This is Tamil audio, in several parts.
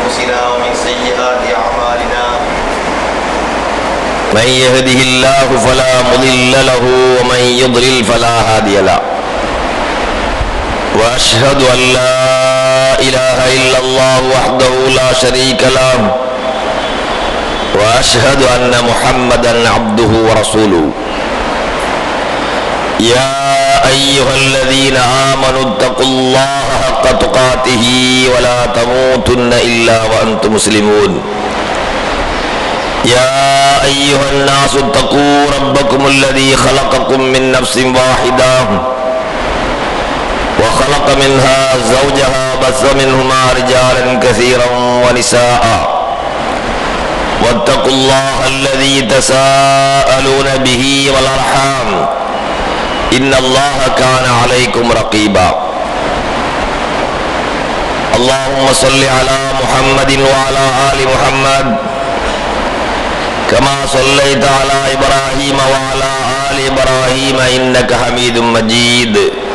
أنفسنا ومن سيئات أعمالنا من يهده الله فلا مضل له ومن يضلل فلا هادي له واشهد ان لا اله الا الله وحده لا شريك له واشهد ان محمدا عبده ورسوله يا ايها الذين امنوا اتقوا الله حق تقاته ولا تموتن الا وانتم مسلمون يا أيها الناس اتقوا ربكم الذي خلقكم من نفس واحدة وخلق منها زوجها بث منهما رجالا كثيرا ونساء واتقوا الله الذي تساءلون به والأرحام إن الله كان عليكم رقيبا اللهم صل على محمد وعلى آل محمد كما صليت على إبراهيم وعلى آل إبراهيم إنك حميد مجيد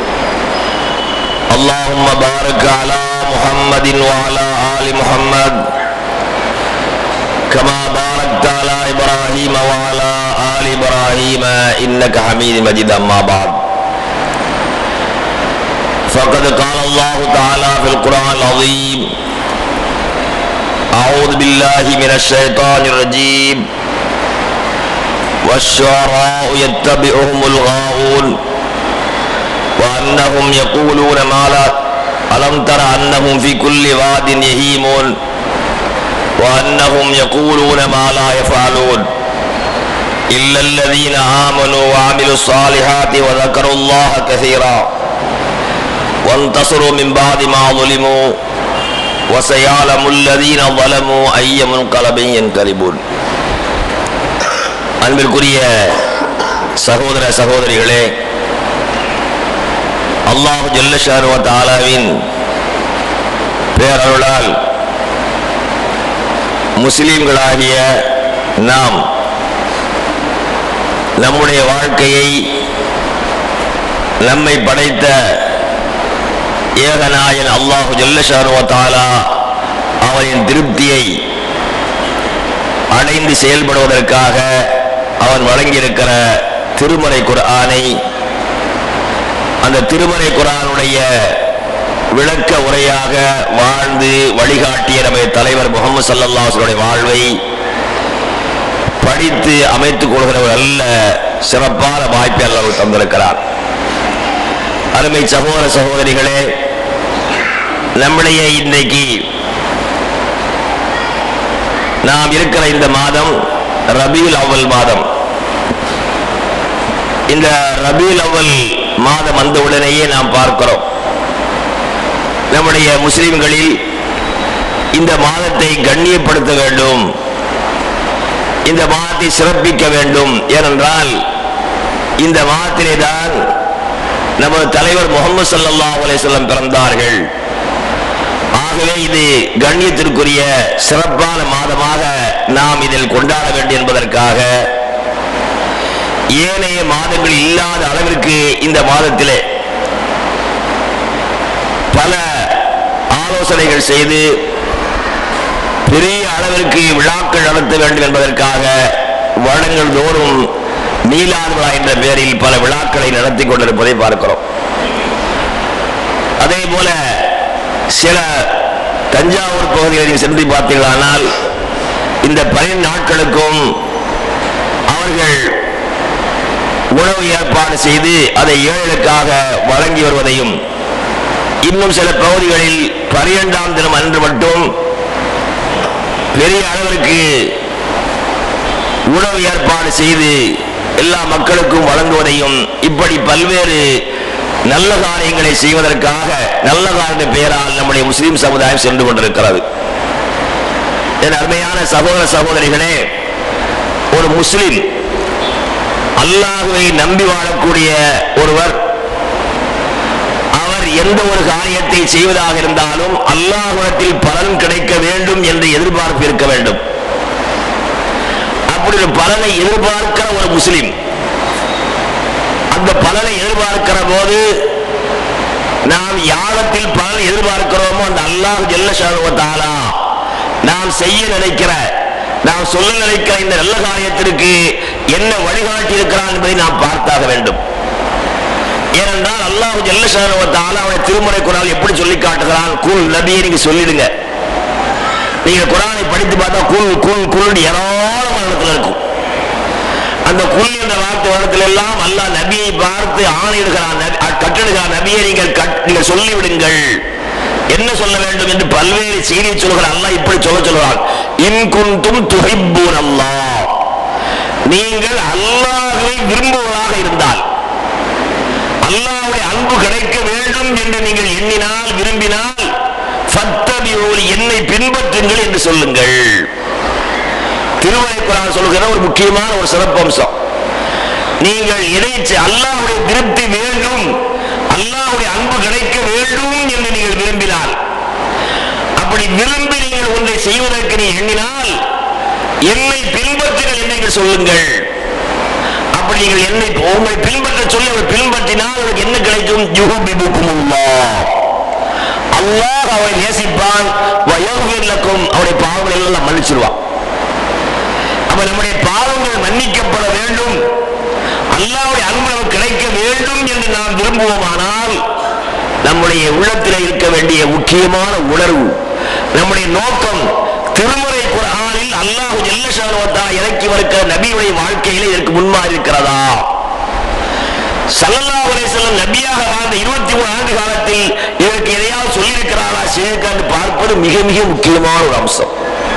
اللهم بارك على محمد وعلى آل محمد كما باركت على إبراهيم وعلى آل إبراهيم إنك حميد مجيد أما بعد فقد قال الله تعالى في القرآن العظيم أعوذ بالله من الشيطان الرجيم والشعراء يتبعهم الغاوون وأنهم يقولون ما لا ألم تر أنهم في كل واد يهيمون وأنهم يقولون ما لا يفعلون إلا الذين آمنوا وعملوا الصالحات وذكروا الله كثيرا وانتصروا من بعد ما ظلموا وسيعلم الذين ظلموا أي منقلب ينقلبون அன்பிற்குரிய சகோதர சகோதரிகளே அல்லாஹு ஜல்லஷாருவ தாலாவின் பேரருளால் முஸ்லிம்களாகிய நாம் நம்முடைய வாழ்க்கையை நம்மை படைத்த ஏகநாயன் அல்லாஹு ஜல்லஷாருவ தாலா அவனின் திருப்தியை அடைந்து செயல்படுவதற்காக அவன் வழங்கியிருக்கிற திருமறை குரானை அந்த திருமறை குரானுடைய விளக்க உரையாக வாழ்ந்து வழிகாட்டிய நமது தலைவர் முகமது சல்லல்லாஹுடைய வாழ்வை படித்து அமைத்துக் கொள்கிற ஒரு நல்ல சிறப்பான வாய்ப்பை அல்லாஹ் தந்திருக்கிறார் அருமை சகோதர சகோதரிகளே நம்முடைய இன்றைக்கு நாம் இருக்கிற இந்த மாதம் ரபியுல் அவ்வல் மாதம் இந்த ரபியுல் அவ்வல் மாதம் வந்த உடனேயே நாம் பார்க்கிறோம் நம்முடைய முஸ்லிம்களில் இந்த மாதத்தை கண்ணியப்படுத்த வேண்டும் இந்த மாதத்தை சிறப்பிக்க வேண்டும் ஏனென்றால் இந்த மாதத்திலே தான் நமது தலைவர் முகமது சல்லாஹ் அலிஸ்லம் பிறந்தார்கள் ஆகவே இது கண்ணியத்திற்குரிய சிறப்பான மாதமாக நாம் இதில் கொண்டாட வேண்டும் என்பதற்காக ஏனைய மாதங்கள் இல்லாத அளவிற்கு இந்த மாதத்திலே பல ஆலோசனைகள் செய்து பெரிய அளவிற்கு விழாக்கள் நடத்த வேண்டும் என்பதற்காக வருடங்கள் தோறும் நீலாது விழா என்ற பெயரில் பல விழாக்களை நடத்தி கொண்டிருப்பதை பார்க்கிறோம் அதே போல சில தஞ்சாவூர் பகுதிகளில் சென்று பார்த்தீர்களானால் இந்த பனிரெண்டு நாட்களுக்கும் அவர்கள் உணவு ஏற்பாடு செய்து அதை ஏழைகளுக்காக வழங்கி வருவதையும் இன்னும் சில பகுதிகளில் பனிரெண்டாம் தினம் அன்று மட்டும் பெரிய அளவிற்கு உணவு ஏற்பாடு செய்து எல்லா மக்களுக்கும் வழங்குவதையும் இப்படி பல்வேறு நல்ல காரியங்களை செய்வதற்காக நல்ல காரிய பெயரால் நம்முடைய முஸ்லிம் சமுதாயம் சென்று கொண்டிருக்கிறது என் அருமையான சகோதர சகோதரிகளே ஒரு முஸ்லிம் அல்லாஹுவை நம்பி வாழக்கூடிய ஒருவர் அவர் எந்த ஒரு காரியத்தை செய்வதாக இருந்தாலும் அல்லாஹுவத்தில் பலன் கிடைக்க வேண்டும் என்று எதிர்பார்ப்பு இருக்க வேண்டும் அப்படி ஒரு பலனை எதிர்பார்க்கிற ஒரு முஸ்லிம் அந்த பலனை எதிர்பார்க்கிற போது நாம் யாகத்தில் பலன் எதிர்பார்க்கிறோமோ அந்த அல்லாஹ் ஜெல்ல தாலா நாம் செய்ய நினைக்கிற நாம் சொல்ல நினைக்கிற இந்த நல்ல காரியத்திற்கு என்ன வழிகாட்டி இருக்கிறான் என்பதை நாம் பார்த்தாக வேண்டும் ஏனென்றால் அல்லாஹ் ஜல்லஷானுவத்தால அவனை திருமுறை குரான் எப்படி சொல்லி காட்டுகிறான் குல் நபியை நீங்க சொல்லிடுங்க நீங்க குரானை படித்து பார்த்தா குல் குல் குல் ஏராளமான இடத்துல இருக்கும் அந்த குல் என்ற வார்த்தை இடத்துல எல்லாம் அல்லாஹ் நபியை பார்த்து ஆணையிடுகிறான் நபி- அ- கட்டளையிடுகிறான் நபியை நீங்கள் கட்- நீங்கள் சொல்லிவிடுங்கள் என்ன சொல்ல வேண்டும் என்று பல்வேறு செய்தியை சொல்கிறான் அல்லாஹ் இப்படி சொல்ல சொல்கிறான் இன் குந்தும் துஹிப்பூன் அல்லாஹ் நீங்கள் அல்லாஹ்வை விரும்புவதாக இருந்தால் அல்லாஹ்வுடைய அன்பு கிடைக்க வேண்டும் என்று நீங்கள் எண்ணினால் விரும்பினால் ஃபத்தபியூல் என்னை பின்பற்றுங்கள் என்று சொல்லுங்கள் திருமலை குரான் சொல்லுகிற ஒரு முக்கியமான ஒரு சிறப்பம்சம் நீங்கள் எதை செ- அல்லாஹ்வுடைய திருப்தி வேண்டும் அல்லாஹ்வுடைய அன்பு கிடைக்க வேண்டும் என்று நீங்கள் விரும்பினால் அப்படி விரும்பி நீங்கள் ஒன்றை செய்வதற்கு நீ எண்ணினால் என்னை பின்பற்றுங்கள் என்று நீங்கள் சொல்லுங்கள் அப்படி நீங்கள் என்னை உங்களை பின்பற்ற சொல்லி அவர் பின்பற்றினால் அவருக்கு என்ன கிடைக்கும் யுஹுபிபுக்குமுல்லாஹ் அல்லாஹ் அவரை நேசிப்பான் வயகுவிர் லக்கும் அவருடைய பாவங்களை எல்லாம் மன்னிச்சிருவான் அப்ப நம்முடைய பாவங்கள் மன்னிக்கப்பட வேண்டும் அல்லாஹ்வுடைய அன்பு நமக்கு கிடைக்க வேண்டும் என்று நாம் விரும்புவோமானால் நம்முடைய உள்ளத்தில் இருக்க வேண்டிய முக்கியமான உணர்வு நம்முடைய நோக்கம் திருமுறை குர்ஆனில் அல்லாஹ் ஜல்லஷானுவத்தா இறக்கி வருகிற நபியுடைய வாழ்க்கையிலே இதற்கு முன்மாறி இருக்கிறதா சல்லல்லாஹு அலைஹி வஸல்லம் நபியாக வாழ்ந்த 23 ஆண்டு காலத்தில் இதற்கு எதையாவது சொல்லியிருக்கிறாரா செய்திருக்கான்னு பார்ப்பது மிக மிக முக்கியமான ஒரு அம்சம்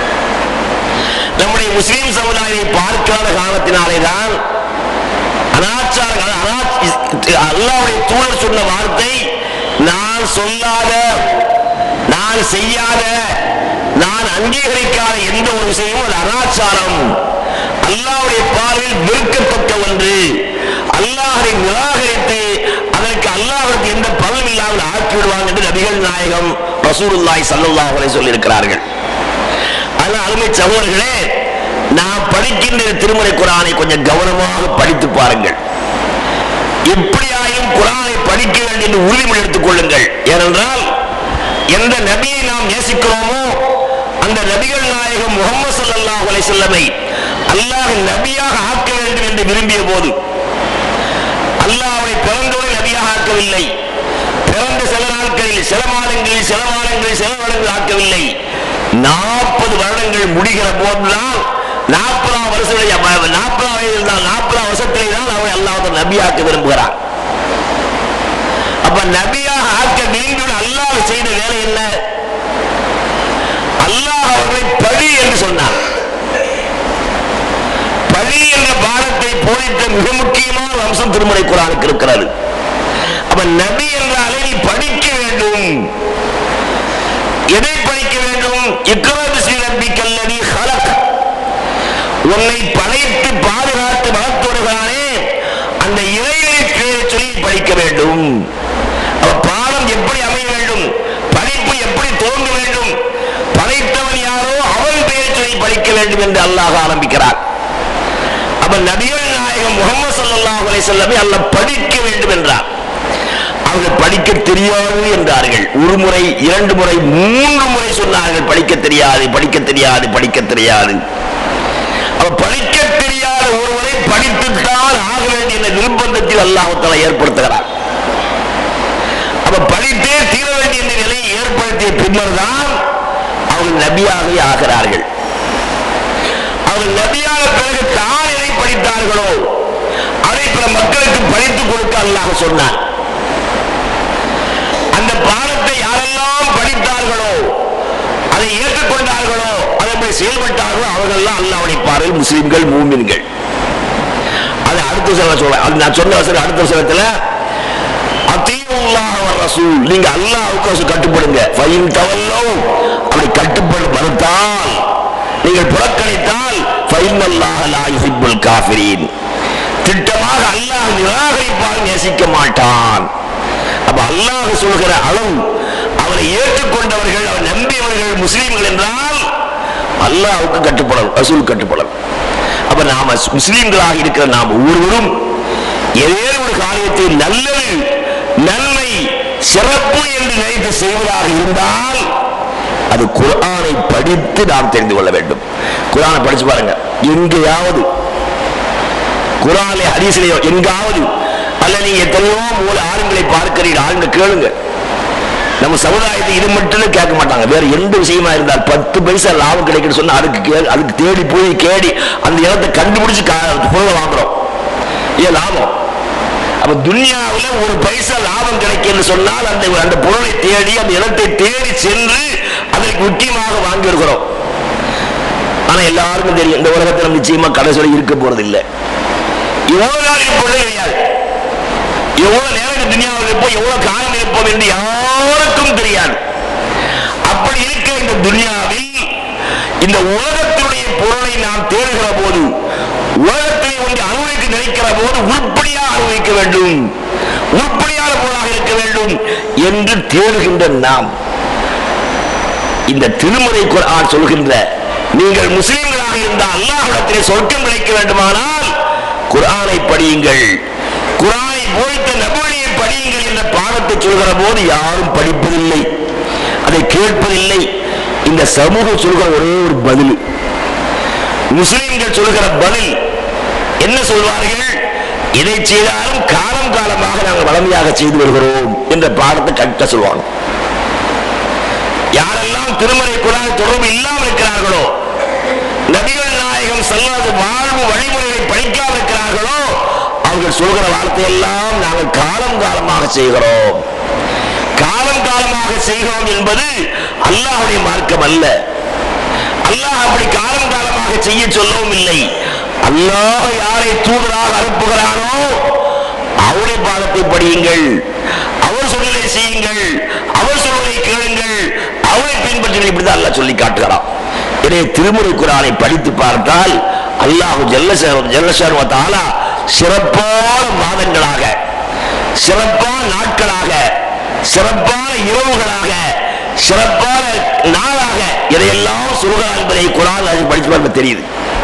நம்முடைய முஸ்லிம் சமுதாயத்தை பார்க்காத காரணத்தினாலே தான் அனாச்சார அனா- அல்லாஹ்வுடைய தூதர் சொன்ன வார்த்தை நான் சொல்லாத நான் செய்யாத நான் அங்கீகரிக்காத எந்த ஒரு விஷயமும் அது அனாச்சாரம் அல்லாஹ்வுடைய பார்வையில் வெறுக்கத்தக்க ஒன்று அல்லாஹை நிராகரித்து அதற்கு அல்லாஹ்வுக்கு எந்த பலன் இல்லாமல் ஆக்கிவிடுவாங்க என்று நபிகள் நாயகம் ரசூலுல்லாஹி ஸல்லல்லாஹு அலைஹி சொல்லியிருக்கிறார்கள் அதனால அருமை சகோதரர்களே நான் படிக்கின்ற திருமுறை குரானை கொஞ்சம் கவனமாக படித்து பாருங்கள் எப்படியாயும் குரானை படிக்க வேண்டும் என்று உறுதிமொழி எடுத்துக் கொள்ளுங்கள் ஏனென்றால் எந்த நபியை நாம் நேசிக்கிறோமோ அந்த நபிகள் நாயகம் முகமது ஸல்லல்லாஹு அலைஹி வஸல்லமை அல்லாஹ் நபியாக ஆக்க வேண்டும் என்று விரும்பிய போது அல்லாஹ் அவரை பிறந்தோடு நபியாக ஆக்கவில்லை பிறந்த சில நாட்களில் சில மாதங்களில் சில மாதங்களில் சில வருடங்கள் ஆக்கவில்லை நாற்பது வருடங்கள் முடிகிற போதுதான் நாற்பதாம் வருஷத்துடைய நாற்பதாம் வயதில் தான் நாற்பதாம் வருஷத்திலே தான் அவரை அல்லாஹ் நபியாக்க விரும்புகிறார் அப்ப நபியாக ஆக்க விரும்பிய அல்லாஹ் செய்த வேலை என்ன அல்லாஹ் அவர்களை பழி என்று சொன்னார் பழி என்ற பாடத்தை போதித்த மிக முக்கியமான ஒரு அம்சம் திருமலை குரானுக்கு இருக்கிறது அப்ப நபி என்றாலே நீ படிக்க வேண்டும் எதை படிக்க வேண்டும் இக்ராது ஸ்ரீ ரப்பிக்கல்லதி ஹலக் உன்னை படைத்து பாதுகாத்து வளர்த்துவர்களானே அந்த இறைவனை பேரை சொல்லி படிக்க வேண்டும் அப்ப பாடம் எப்படி அமைய வேண்டும் படிப்பு எப்படி தோன்ற வேண்டும் படைத்தவன் யாரோ அவன் பெயரை சொல்லி படிக்க வேண்டும் என்று அல்லாஹ் ஆரம்பிக்கிறார் அப்ப நபிகள் நாயகம் முகமது ஸல்லல்லாஹு அலைஹி வஸல்லமை அல்லாஹ் படிக்க வேண்டும் என்றார் அவர்கள் படிக்க தெரியாது என்றார்கள் ஒரு முறை இரண்டு முறை மூன்று முறை சொன்னார்கள் படிக்க தெரியாது படிக்க தெரியாது படிக்க தெரியாது அப்ப படிக்க தெரியாத ஒருவரை படித்துத்தான் ஆக வேண்டிய என்ற நிர்பந்தத்தில் அல்லாஹால ஏற்படுத்துகிறார் அப்ப படித்தே தீர வேண்டிய இந்த நிலையை ஏற்படுத்திய பின்னர் தான் அவர்கள் நபியாகவே ஆகிறார்கள் அவர்கள் நபியான பிறகு தான் எதை படித்தார்களோ அதை பிற மக்களுக்கு படித்துக் கொடுக்க அல்லாஹ் சொன்னார் அந்த பாடத்தை யாரெல்லாம் படித்தார்களோ அதை ஏற்றுக்கொண்டார்களோ அதை போய் செயல்பட்டார்களோ அவர்கள்லாம் அல்லாஹ்வுடைய பார்வையில் முஸ்லிம்கள் மூமின்கள் அது அடுத்த வசனம் சொல்றேன் அது நான் சொன்ன வசனம் அடுத்த வசனத்துல அத்தீவுல்லாஹ் வ ரசூல் நீங்க அல்லாஹ்வுக்கு வசம் கட்டுப்படுங்க ஃபைன் தவல்லோ அப்படி கட்டுப்படு மறுத்தால் நீங்கள் புறக்கணித்தால் ஃபைன் அல்லாஹ் லா யுஹிப்புல் காஃபிரீன் திட்டமாக அல்லாஹ் நிராகரிப்பால் நேசிக்க மாட்டான் அப்ப அல்லாஹ் சொல்கிற அளவு அவரை ஏற்றுக்கொண்டவர்கள் அவர் நம்பியவர்கள் முஸ்லீம்கள் என்றால் அல்லாஹ்வுக்கு கட்டுப்படணும் ரசூல் கட்டுப்படணும் அப்ப நாம முஸ்லீம்களாக இருக்கிற நாம் ஒவ்வொருவரும் ஏதேனும் ஒரு காரியத்தை நல்லது நன்மை சிறப்பு என்று நினைத்து செய்வதாக இருந்தால் அது குர்ஆனை படித்து நாம் தெரிந்து கொள்ள வேண்டும் குர்ஆனை படிச்சு பாருங்க எங்கேயாவது குரானிலே ஹதீஸிலேயோ எங்காவது அல்ல நீங்க எத்தனையோ மூல ஆளுங்களை பார்க்கிறீர்கள் ஆளுங்க கேளுங்க நம்ம சமுதாயத்தை இது மட்டும் கேட்க மாட்டாங்க வேற எந்த விஷயமா இருந்தால் பத்து பைசா லாபம் கிடைக்குன்னு சொன்னா அதுக்கு கே- அதுக்கு தேடி போய் கேடி அந்த இடத்தை கண்டுபிடிச்சு கா- பொருளை வாங்குறோம் ஏன் லாபம் அப்ப துன்யாவுல ஒரு பைசா லாபம் கிடைக்குன்னு சொன்னால் அந்த அந்த பொருளை தேடி அந்த இடத்தை தேடி சென்று அதற்கு முக்கியமாக வாங்கி இருக்கிறோம் ஆனா எல்லாருக்கும் தெரியும் இந்த உலகத்துல நிச்சயமா கடைசியில் இருக்க போறது இல்லை எவ்வளவு நாள் இருப்பது கிடையாது எவ்வளவு நேரம் துனியாவில் இருப்போம் எவ்வளவு காலம் இருப்போம் என்று யாருக்கும் தெரியாது அப்படி இருக்க இந்த துனியாவில் இந்த உலகத்தினுடைய பொருளை நாம் தேடுகிற போது உலகத்தை ஒன்று அனுபவிக்க நினைக்கிற போது உருப்படியாக அனுபவிக்க வேண்டும் உருப்படியான பொருளாக இருக்க வேண்டும் என்று தேடுகின்ற நாம் இந்த திருமுறை குர்ஆன் சொல்கின்ற நீங்கள் முஸ்லிம்களாக இருந்தால் அல்லாஹ்விடத்திலே சொர்க்கம் கிடைக்க வேண்டுமானால் குர்ஆனை படியுங்கள் குர்ஆனை போதித்த நபியை படியுங்கள் என்ற பாடத்தை சொல்கிற போது யாரும் படிப்பதில்லை அதை கேட்பதில்லை இந்த சமூகம் சொல்கிற ஒரே ஒரு பதில் முஸ்லிம்கள் சொல்கிற பதில் என்ன சொல்வார்கள் இதை செய்தாலும் காலம் காலமாக நாங்கள் வளமையாக செய்து வருகிறோம் என்ற பாடத்தை கட்ட சொல்லுவாங்க யாரெல்லாம் திருமறை குரான் தொடர்பு இல்லாமல் இருக்கிறார்களோ நபிகள் நாயகம் செல்லாத வாழ்வு வழிமுறைகளை படிக்காமல் இருக்கிறார்களோ அவர்கள் சொல்கிற வார்த்தையெல்லாம் நாங்கள் காலம் காலமாக செய்கிறோம் காலம் காலமாக செய்கிறோம் என்பது அல்லாஹ்வுடைய மார்க்கம் அல்ல அல்லாஹ் அப்படி காலம் காலமாக செய்ய சொல்லவும் இல்லை அல்லாஹ் யாரை தூதராக அனுப்புகிறானோ அவருடைய பாதத்தை படியுங்கள் அவர் சொல்வதை செய்யுங்கள் அவர் சொல்வதை கேளுங்கள் அவரை பின்பற்றுங்கள் இப்படிதான் அல்லாஹ் சொல்லி காட்டுகிறான் எனவே திருமுறை குரானை படித்து பார்த்தால் அல்லாஹ் ஜல்லச ஜல்லஷான் தாலா சிறப்பான மாதங்களாக சிறப்பான நாட்களாக சிறப்பான இரவுகளாக சிறப்பான நாளாக இதையெல்லாம் சொல்கிறார் என்பதை குரான் அது படிச்சு பார்க்க தெரியுது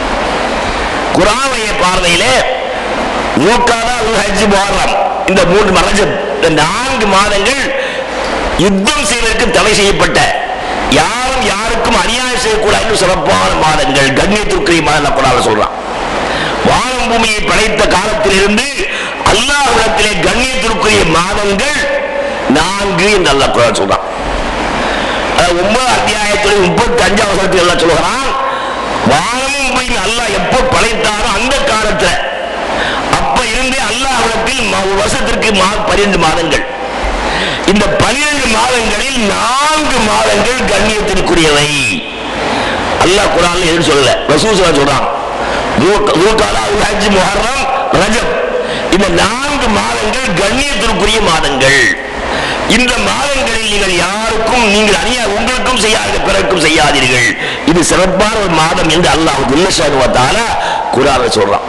குரானுடைய பார்வையிலே மூக்காதா ஹஜ் முஹர்ரம் இந்த மூன்று மரஜம் இந்த நான்கு மாதங்கள் யுத்தம் செய்வதற்கு தடை செய்யப்பட்ட யாரும் யாருக்கும் அநியாயம் செய்யக்கூடாது என்று சிறப்பான மாதங்கள் கண்ணியத்திற்குரிய மாதம் குரான் சொல்றான் வானம் பூமியை படைத்த காலத்திலிருந்து அல்லாஹ்விடத்திலே கண்ணியத்திற்குரிய மாதங்கள் நான்கு என்று அல்லாஹ் குரான் சொல்றான் அதாவது ஒன்பது அத்தியாயத்தில் முப்பத்தி அஞ்சாம் வசனத்தில் எல்லாம் சொல்லுகிறான் வானமும் பூமியும் அல்லாஹ் எப்போ படைத்தாரோ அந்த காலத்துல அப்ப இருந்தே அல்லாஹ்விடத்தில் ம- ஒரு வருஷத்திற்கு மா பன்னிரண்டு மாதங்கள் இந்த பன்னிரண்டு மாதங்களில் நான்கு மாதங்கள் கண்ணியத்திற்குரியவை அல்லாஹ் குரான்ல எதுவும் சொல்லல ரசூசா சொல்றான் தூக்காலா ஹஜ் முஹர்ரம் ரஜப் இந்த நான்கு மாதங்கள் கண்ணியத்திற்குரிய மாதங்கள் இந்த மாதங்களில் நீங்கள் யாருக்கும் நீங்கள் அணியா உங்களுக்கும் செய்யாத பிறருக்கும் செய்யாதீர்கள் இது சிறப்பான ஒரு மாதம் என்று அல்லாஹ் ஜில்லஷானுவத்தால குரான சொல்றான்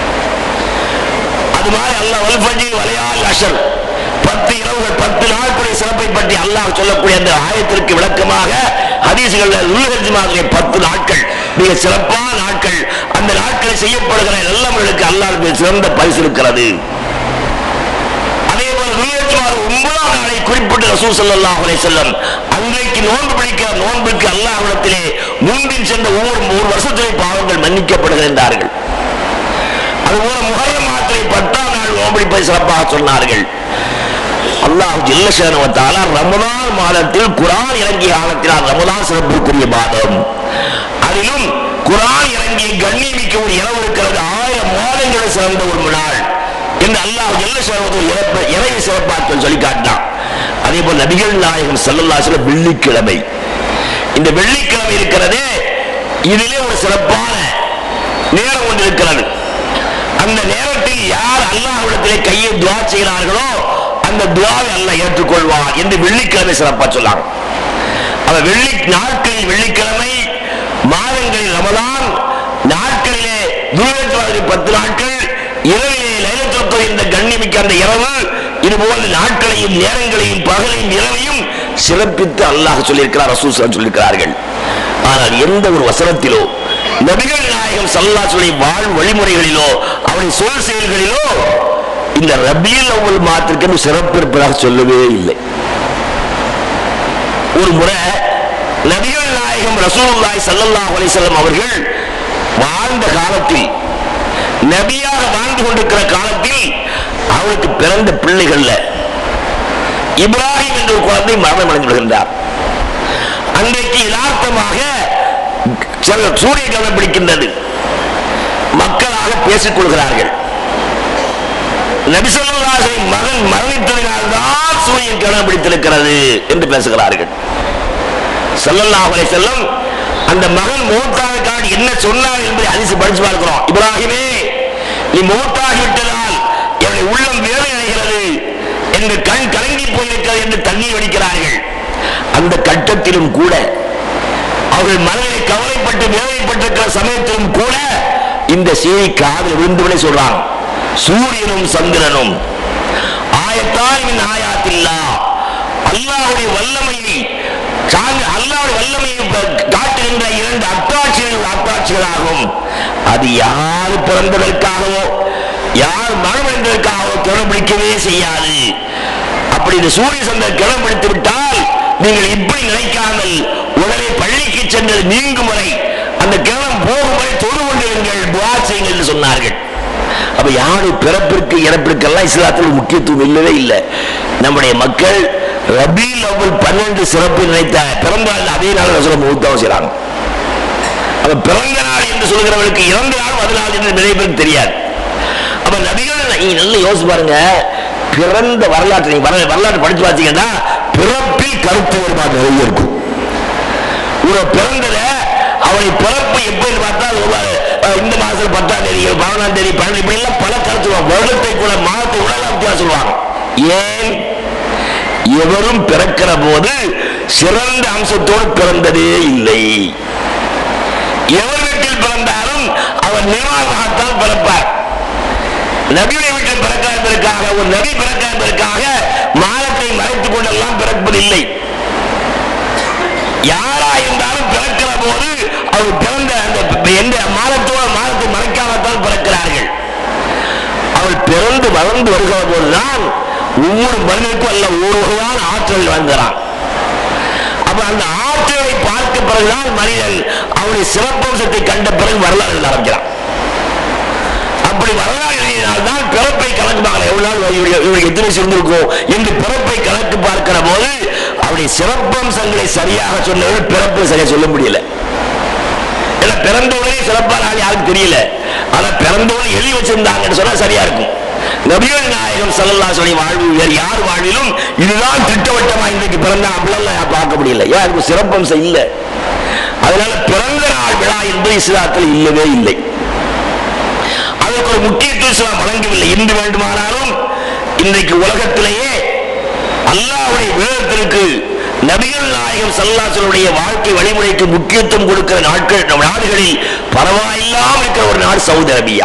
அது மாதிரி அல்லாஹ் வல்ஃபஜி வலையால் அஷர் பத்து இரவுகள் பத்து நாட்களுடைய சிறப்பை பற்றி அல்லாஹ் சொல்லக்கூடிய அந்த ஆயத்திற்கு விளக்கமாக ஹதீசுகள் உள்ஹஜ்மாவிலே பத்து நாட்கள் மிக சிறப்பான நாட்கள் அந்த நாட்களில் செய்யப்படுகிற நல்லவர்களுக்கு அல்லாஹ் மிக சிறந்த பரிசு இருக்கிறது அதே போல துல்ஹஜ்மார் ஒன்பதாம் நாளை குறிப்பிட்டு ரசூல் ஸல்லல்லாஹு அலைஹி வஸல்லம் அன்றைக்கு நோன்பு பிடிக்கிற நோன்புக்கு அல்லாஹ்விடத்திலே முன்பின் சென்ற ஒவ்வொரு ஒரு வருஷத்திலே பாவங்கள் மன்னிக்கப்படுகின்றார்கள் அதுபோல முகர்ரம் மாத்திரை பத்தாம் நாள் நோன்படிப்பதை சிறப்பாக சொன்னார்கள் அல்லாஹ் ஜில்லஷானுவத்தால ரமலான் மாதத்தில் குரான் இறங்கிய காலத்தினால் ரமலான் சிறப்புக்குரிய மாதம் அதிலும் குரான் இறங்கிய கண்ணியமிக்க ஒரு இரவு இருக்கிறது ஆயிரம் மாதங்களை சிறந்த ஒரு நாள் என்று அல்லாஹ் ஜில்லஷானுவத்தில் இறப்ப இறைவை சிறப்பாக சொல்லி காட்டினான் அதே போல் நபிகள் நாயகம் செல்லல்லாசில வெள்ளிக்கிழமை இந்த வெள்ளிக்கிழமை இருக்கிறதே இதிலே ஒரு சிறப்பான நேரம் ஒன்று இருக்கிறது அந்த நேரத்தில் யார் அல்லாஹ்விடத்திலே கையை துவா செய்கிறார்களோ அந்த துவாவை அல்லாஹ் ஏற்றுக்கொள்வான் என்று வெள்ளிக்கிழமை சிறப்பா சொல்லாங்க அவ வெள்ளி நாட்களில் வெள்ளிக்கிழமை மாதங்களில் ரமலான் நாட்களிலே துருவத்துவாதிரி பத்து நாட்கள் இரவிலே லைலத்துல் இந்த கண்ணிமிக்க அந்த இரவு இது போல நாட்களையும் நேரங்களையும் பகலையும் இரவையும் சிறப்பித்து அல்லாஹ் சொல்லியிருக்கிறார் ரசூல் ஸல்லல்லாஹு சொல்லியிருக்கிறார்கள் ஆனால் எந்த ஒரு வசனத்திலோ நபிகள் நாயகம் சல்லாசுடைய வாழ் வழிமுறைகளிலோ அவருடைய சொல் செயல்களிலோ இந்த ரபியல் அவ்வல் மாத்திற்கு சிறப்பு இருப்பதாக சொல்லவே இல்லை ஒரு முறை நபிகள் நாயகம் ரசூலுல்லாஹி ஸல்லல்லாஹு அலைஹி வஸல்லம் அவர்கள் வாழ்ந்த காலத்தில் நபியாக வாழ்ந்து கொண்டிருக்கிற காலத்தில் அவருக்கு பிறந்த பிள்ளைகள்ல இப்ராஹிம் என்ற ஒரு குழந்தை மரணம் அடைந்து விடுகின்றார் அன்றைக்கு யதார்த்தமாக சில சூரிய கிரகணம் பிடிக்கின்றது மக்களாக பேசிக் கொள்கிறார்கள் நபிசல்லாசின் மகன் மரணித்ததினால் தான் சூரியன் கிரகணம் பிடித்திருக்கிறது என்று பேசுகிறார்கள் ஸல்லல்லாஹு அலைஹி வஸல்லம் அந்த மகன் மூத்தாவுக்காக என்ன சொன்னார் என்பதை அதிசி படிச்சு பார்க்கிறோம் இப்ராஹிமே நீ மூத்தாகி விட்டதால் என்னுடைய உள்ளம் வேலை அடைகிறது என்று கண் கலங்கி போயிருக்கிறது என்று தண்ணீர் வடிக்கிறார்கள் அந்த கட்டத்திலும் கூட அவர்கள் மனதிலே கவலைப்பட்டு வேதனைப்பட்டிருக்கிற சமயத்திலும் கூட இந்த செய்தி காதில் விழுந்துவிட சொல்றாங்க சூரியனும் சந்திரனும் ஆயத்தான் மின் ஆயாத்தில்லா அல்லாஹ்வுடைய வல்லமையை சார்ந்த அல்லாஹ்வுடைய வல்லமையை ப- காட்டுகின்ற இரண்டு அத்தாட்சிகள் அத்தாட்சிகளாகும் அது யார் பிறந்ததற்காகவோ யார் மனமடைந்ததற்காகவோ கிளம்பிடிக்கவே செய்யாது அப்படி இந்த சூரிய சந்திரன் கிளம்பிடித்து விட்டால் நீங்கள் இப்படி நினைக்காமல் உடனே பள்ளிக்கு சென்று நீங்கும் வரை அந்த கிளம் போகும் வரை தொழு கொண்டிருங்கள் துவா செய்யுங்கள் என்று சொன்னார்கள் அப்ப யாரு பிறப்பிற்கு இறப்பிற்கெல்லாம் இஸ்லாத்தில் முக்கியத்துவம் இல்லவே இல்லை நம்முடைய மக்கள் ரபீல் அவ்வல் பன்னெண்டு சிறப்பு நினைத்த பிறந்த நாள் அதே நாள் ரசூலை முகூர்த்தம் செய்றாங்க அப்ப பிறந்த நாள் என்று சொல்கிறவர்களுக்கு இறந்த நாள் அது நாள் என்று நிறைய பேருக்கு தெரியாது அப்ப நபிகள் நீங்க நல்லா யோசிச்சு பாருங்க பிறந்த வரலாற்றை நீங்க வரலாறு வரலாற்று படிச்சு பார்த்தீங்கன்னா பிறப்பில் கருத்து வேறுபாடு நிறைய இருக்கும் ஒரு பிறந்தத அவனை பிறப்பு எப்படி பார்த்தா ஒரு, அஹ், இந்த மாசம் பத்தாம் தேதி பதினொன்றாம் தேதி பன்னெண்டு இப்படி எல்லாம் பல கருத்து சொல்லுவாங்க. வருடத்தை கூட மாதத்தை கூட எல்லாம் வித்தியாசம் சொல்லுவாங்க ஏன் எவரும் பிறக்கிற போது சிறந்த அம்சத்தோடு பிறந்ததே இல்லை எவர் வீட்டில் பிறந்தாலும் அவர் நிர்வாகத்தான் பிறப்பார் நபியுடைய வீட்டில் பிறக்க என்பதற்காக ஒரு நபி பிறக்க என்பதற்காக மாதத்தை மறைத்துக் கொண்டெல்லாம் பிறப்பதில்லை யாரா இருந்தாலும் பிறக்கிற போது அவர் பிறந்த அந்த எந்த மாதத்தோட மாதத்தை மறைக்காமத்தான் பிறக்கிறார்கள் அவள் பிறந்து வளர்ந்து வருகிற போதுதான் ஒவ்வொரு மனிதனுக்கும் அல்ல ஒரு வகையான ஆற்றல் வந்தான் அப்ப அந்த ஆற்றலை பார்க்க பிறகுதான் மனிதன் அவனுடைய சிறப்பம்சத்தை கண்ட பிறகு வரலாறு எழுத ஆரம்பிக்கிறான் அப்படி வரலாறு எழுதினால்தான் பிறப்பை கணக்குப்பாங்க எவ்வளவு நாள் இவருடைய இவருக்கு எத்தனை வயசு இருந்திருக்கும் என்று பிறப்பை கணக்கு பார்க்கிற போது அவருடைய சிறப்பம்சங்களை சரியாக சொன்னவர்கள் பிறப்பை சரியா சொல்ல முடியல ஏன்னா பிறந்தவனே சிறப்பான ஆள் யாருக்கும் தெரியல ஆனா பிறந்தவன் எழுதி வச்சிருந்தாங்கன்னு சொன்னா சரியா இருக்கும் நபிகள் நாயகம் ஸல்லல்லாஹு அலைஹி வாழ்வு வேறு யார் வாழ்விலும் இதுதான் திட்டவட்டமா இன்றைக்கு பிறந்தா அப்படிலாம் பார்க்க முடியல ஏன் அதுக்கு சிறப்பம்சம் இல்லை அதனால பிறந்த நாள் விழா என்பது இஸ்லாத்தில் இல்லவே இல்லை அதற்கு ஒரு முக்கியத்துவம் இஸ்லாம் வழங்கவில்லை இன்று வேண்டுமானாலும் இன்றைக்கு உலகத்திலேயே அல்லாஹ்வுடைய வேதத்திற்கு நபிகள் நாயகம் சல்லாசனுடைய வாழ்க்கை வழிமுறைக்கு முக்கியத்துவம் கொடுக்கிற நாட்கள் நம் நாடுகளில் பரவாயில்லாமல் இருக்கிற ஒரு நாடு சவுதி அரேபியா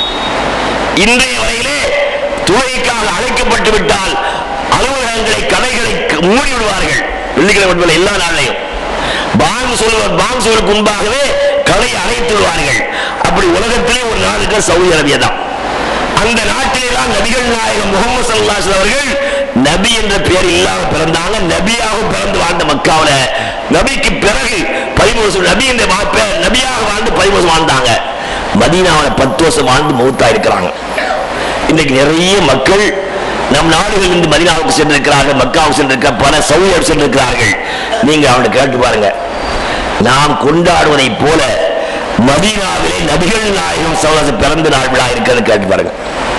இன்றைய வரையிலே துணைக்காக அழைக்கப்பட்டு விட்டால் அலுவலகங்களை கடைகளை க- மூடி விடுவார்கள் வெள்ளிக்கிழமை மட்டுமல்ல, எல்லா நாளையும் பாங்கு சொல்லுவார் பாங்கு சொல்வதற்கு முன்பாகவே கடை அடைத்து விடுவார்கள் அப்படி உலகத்திலே ஒரு நாடுகள் சவுதி அரேபியா தான் அந்த நாட்டிலே தான் நபிகள் நாயகம் முகமது சல்லாஸ் அவர்கள் நபி என்ற பெயர் இல்லாம பிறந்தாங்க நபியாக பிறந்து வாழ்ந்த மக்காவுல நபிக்கு பிறகு பதிமூணு வருஷம் நபி என்ற வா- பெயர் நபியாக வாழ்ந்து பதிமூணு வருஷம் வாழ்ந்தாங்க மதீனாவுல பத்து வருஷம் வாழ்ந்து மௌத்தா இருக்கிறாங்க இன்னைக்கு நிறைய மக்கள் நம் நாடுகளில் இருந்து மதீனாவுக்கு சென்றிருக்கிறார்கள் மக்காவுக்கு சென்றிருக்க பல சௌரியர் சென்றிருக்கிறார்கள் நீங்க அவனை கேட்டு பாருங்க நாம் கொண்டாடுவதை போல மதீனாவிலே நபிகள் நாயகம் சௌரச பிறந்த நாள் விழா இருக்கிறது கேட்டு பாருங்க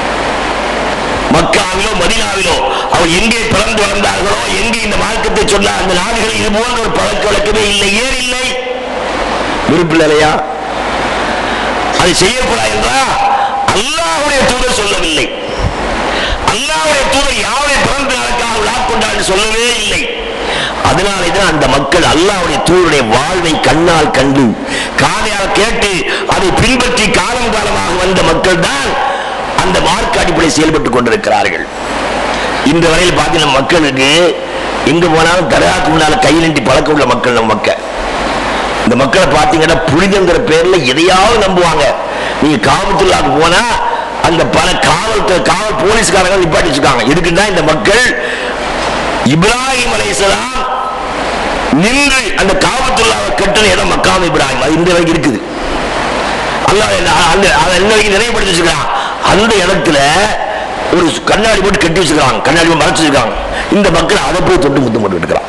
மக்காவிலோ மதீனாவிலோ அவர் எங்கே பிறந்து வளர்ந்தார்களோ எங்கே இந்த மார்க்கத்தை சொன்ன அந்த நாடுகளில் இது போன்ற ஒரு பழக்க வழக்கமே இல்லை ஏன் இல்லை விருப்பம் இல்லையா அது செய்யக்கூடாது என்றா அல்லாஹ்வுடைய தூதர் சொல்லவில்லை அல்லாஹ்வுடைய தூதர் யாருடைய பிறந்த நாளுக்காக விழா கொண்டாடு சொல்லவே இல்லை அதனாலே தான் அந்த மக்கள் அல்லாஹ்வுடைய தூதருடைய வாழ்வை கண்ணால் கண்டு காதையால் கேட்டு அதை பின்பற்றி காலம் காலமாக வந்த மக்கள் தான் அந்த மார்க்க அடிப்படை செயல்பட்டுக் கொண்டிருக்கிறார்கள் இந்த வரையில் பார்த்தீங்கன்னா மக்களுக்கு எங்க போனாலும் தர்காக்கு முன்னால கை நீட்டி பழக்கம் உள்ள மக்கள் நம்ம மக்கள் இந்த மக்களை பார்த்தீங்கன்னா புனிதங்கிற பேர்ல எதையாவது நம்புவாங்க நீங்க காவல்துறைக்கு போனா அந்த பல காவல் காவல் போலீஸ்காரங்க நிப்பாட்டி வச்சிருக்காங்க இதுக்கு தான் இந்த மக்கள் இப்ராஹிம் அலைஹிஸ்ஸலாம் நின்று அந்த காபத்துள்ளாவை கட்டின இடம் மக்காம் இப்ராஹிம் அது இந்த வரைக்கும் இருக்குது அல்லாஹ் என்ன- அந்த அதை என்ன வரைக்கும் நினைவுபடுத்தி வச்சிருக்கான் அந்த இடத்துல ஒரு கண்ணாடி போட்டு கட்டி வச்சிருக்காங்க கண்ணாடி போட்டு மறைச்சு வச்சிருக்காங்க இந்த மக்கள் அதை போய் தொட்டு முத்தம் போட்டு இருக்கிறான்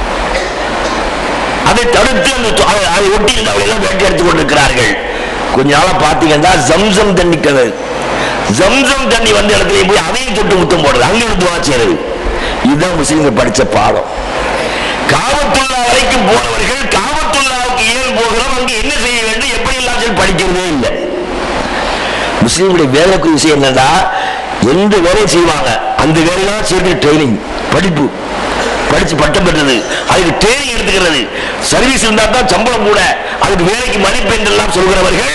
அதை தடுத்து அந்த தொ- அதை- அதை ஒட்டி இருந்தவர்கள் எல்லாம் வேட்டையடித்துக் கொண்டிருக்கிறார்கள் கொஞ்ச நாளா பாத்தீங்கன்னா ஜம்சம் தண்ணி கிணறு ஜம்சம் தண்ணி வந்த இடத்துல போய் அதையும் தொட்டு முத்தம் போடுறது அங்க இருந்து துவா செய்யறது இதுதான் முஸ்லீம்கள் படிச்ச பாடம் காவத்துல்லா வரைக்கும் போனவர்கள் காவத்துல்லாவுக்கு ஏன் போகிறோம் அங்கே என்ன செய்ய வேண்டும் எப்படி எல்லாம் சொல்லி படிக்கிறதே இல்லை முஸ்லீம்களுடைய வேலைக்கு விஷயம் என்னன்னா எந்த வேலையும் செய்வாங்க அந்த வேலையெல்லாம் சேர்த்து ட்ரைனிங் படிப்பு படிச்சு பட்டம் பெற்றது அதுக்கு ட்ரைனிங் எடுத்துக்கிறது சர்வீஸ் இருந்தா தான் சம்பளம் கூட அதுக்கு வேலைக்கு மதிப்பெண் எல்லாம் சொல்கிறவர்கள்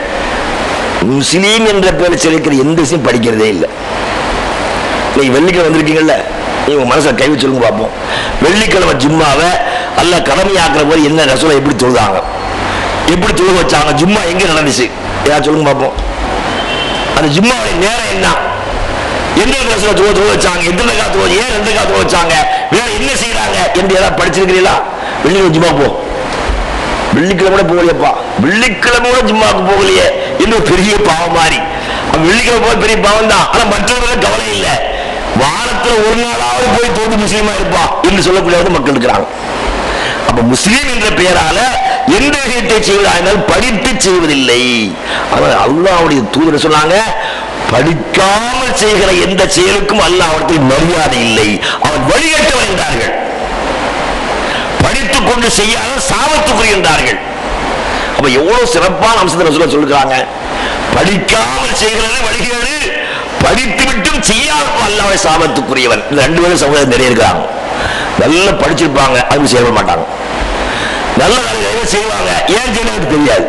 முஸ்லீம் என்ற பேரை செலுக்கிற எந்த விஷயம் படிக்கிறதே இல்லை நீங்க வெள்ளிக்கிழமை வந்திருக்கீங்கல்ல நீங்க உங்க மனசுல கை வச்சு சொல்லுங்க பார்ப்போம் வெள்ளிக்கிழமை ஜும்மாவை அல்ல கடமையாக்குற போது என்ன ரசூலை எப்படி தொழுதாங்க எப்படி தொழுக வச்சாங்க ஜும்மா எங்க நடந்துச்சு ஏதாவது சொல்லுங்க பார்ப்போம் அந்த ஜும்மாவுடைய நேரம் என்ன எந்த ரசூலை தொழுக தொழுக வச்சாங்க எத்தனை காத்து தொழுக ஏன் ரெண்டு காத்து தொழுக வச்சாங்க வேற என்ன செய்யறாங்க என்று ஏதாவது படிச்சிருக்கிறீங்களா வெள்ளிக்கிழமை ஜும்மா போ வெள்ளிக்கிழமை கூட போகலையப்பா வெள்ளிக்கிழமை கூட ஜும்மாவுக்கு போகலையே இன்னும் பெரிய பாவம் மாறி அவன் வெள்ளிக்கிழமை போய் பெரிய பாவம் தான் ஆனா மற்றவர்கள் கவலை இல்லை வாரத்துல ஒரு நாளாவது போய் தோத்து முஸ்லீமா இருப்பா என்று சொல்லக்கூடியவர்கள் மக்கள் இருக்கிறாங்க அப்ப முஸ்லீம் என்ற பெயரால எந்த விஷயத்தை செய்வதால் படித்து செய்வதில்லை ஆனால் அல்லாவுடைய தூதர் சொன்னாங்க படிக்காமல் செய்கிற எந்த செயலுக்கும் அல்லாஹ்விடத்தில் மரியாதை இல்லை அவன் வழிகட்டவன் என்றார்கள் படித்துக் கொண்டு செய்யாத சாபத்துக்குரியன்றார்கள் அப்ப எவ்வளவு சிறப்பான அம்சத்தை சொல்ல சொல்லுறாங்க படிக்காமல் செய்கிறது வழிகேடு படித்து விட்டும் செய்யாமல் அல்லாவை சாபத்துக்குரியவன் இந்த ரெண்டு பேரும் சமுதாயம் நிறைய இருக்கிறாங்க நல்லா படிச்சிருப்பாங்க அது செய்ய மாட்டாங்க நல்ல வேலைகளை செய்வாங்க ஏன் செய்யறது தெரியாது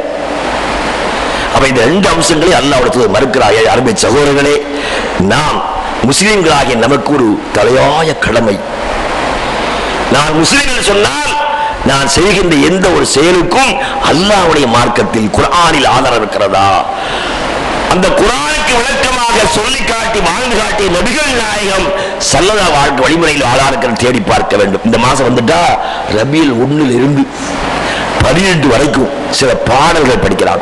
அப்ப இந்த ரெண்டு அம்சங்களையும் அல்லாஹ்விடத்தில் மறுக்கிறார்கள் அருமை சகோதரர்களே நாம் முஸ்லிம்களாகிய நமக்கு ஒரு தலையாய கடமை நான் முஸ்லிம் என்று சொன்னால் நான் செய்கின்ற எந்த ஒரு செயலுக்கும் அல்லாஹ்வுடைய மார்க்கத்தில் குர்ஆனில் ஆதாரம் இருக்கிறதா அந்த குர்ஆனுக்கு விளக்கமாக சொல்லி காட்டி வாழ்ந்து காட்டிய நபிகள் நாயகம் சல்லதா வாழ்க்கை வழிமுறையில் ஆதாரங்கள் தேடி பார்க்க வேண்டும் இந்த மாசம் வந்துட்டா ரபியில் ஒண்ணில் இருந்து பதினெட்டு வரைக்கும் சில பாடல்கள் படிக்கிறாங்க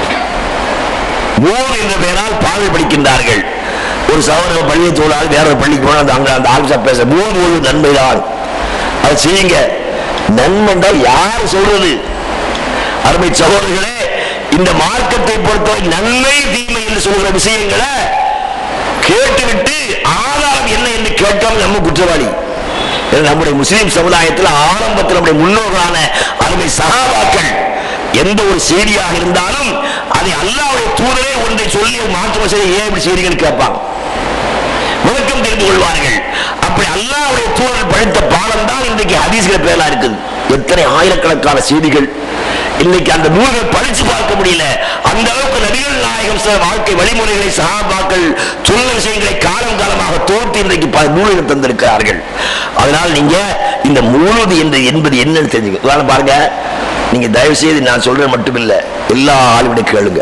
மூணு என்ற பெயரால் பாடல் படிக்கின்றார்கள் ஒரு சகோதர பள்ளியை தோழால் வேற ஒரு பள்ளிக்கு போனால் அந்த அங்க அந்த ஆலோசனை பேச மூணு ஒரு நன்மைதான் அதை செய்யுங்க நன்மை என்றால் யார் சொல்றது அருமை சகோதரர்களே இந்த மார்க்கத்தை பொறுத்தவரை நன்மை தீமை என்று சொல்கிற விஷயங்களை கேட்டுவிட்டு ஆதாரம் என்ன என்று கேட்காமல் நம்ம குற்றவாளி ஏன்னா நம்முடைய முஸ்லிம் சமுதாயத்தில் ஆரம்பத்தில் நம்முடைய முன்னோர்களான அருமை சகாபாக்கள் எந்த ஒரு செய்தியாக இருந்தாலும் அதை அல்லாவுடைய தூதரே ஒன்றை சொல்லி மாற்றம் செய்ய ஏன் இப்படி செய்திகள் கேட்பாங்க விளக்கம் தெரிந்து கொள்வார்கள் அப்படி அல்லாவுடைய தூதர் படித்த பாடம் தான் இன்றைக்கு ஹதீஸ்கிற பேரா இருக்குது எத்தனை ஆயிரக்கணக்கான செய்திகள் இன்னைக்கு அந்த நூல்கள் படிச்சு பார்க்க முடியல அந்த அளவுக்கு நபிகள் நாயகம் சில வாழ்க்கை வழிமுறைகளை சகாபாக்கள் சொல்ல விஷயங்களை காலம் காலமாக தோற்றி இன்றைக்கு பல நூல்கள் தந்திருக்கிறார்கள் அதனால் நீங்க இந்த முழுது என்று என்பது என்னன்னு தெரிஞ்சுக்க உதாரணம் பாருங்க நீங்க தயவு செய்து நான் சொல்றது மட்டுமில்ல எல்லா ஆளுவிட கேளுங்க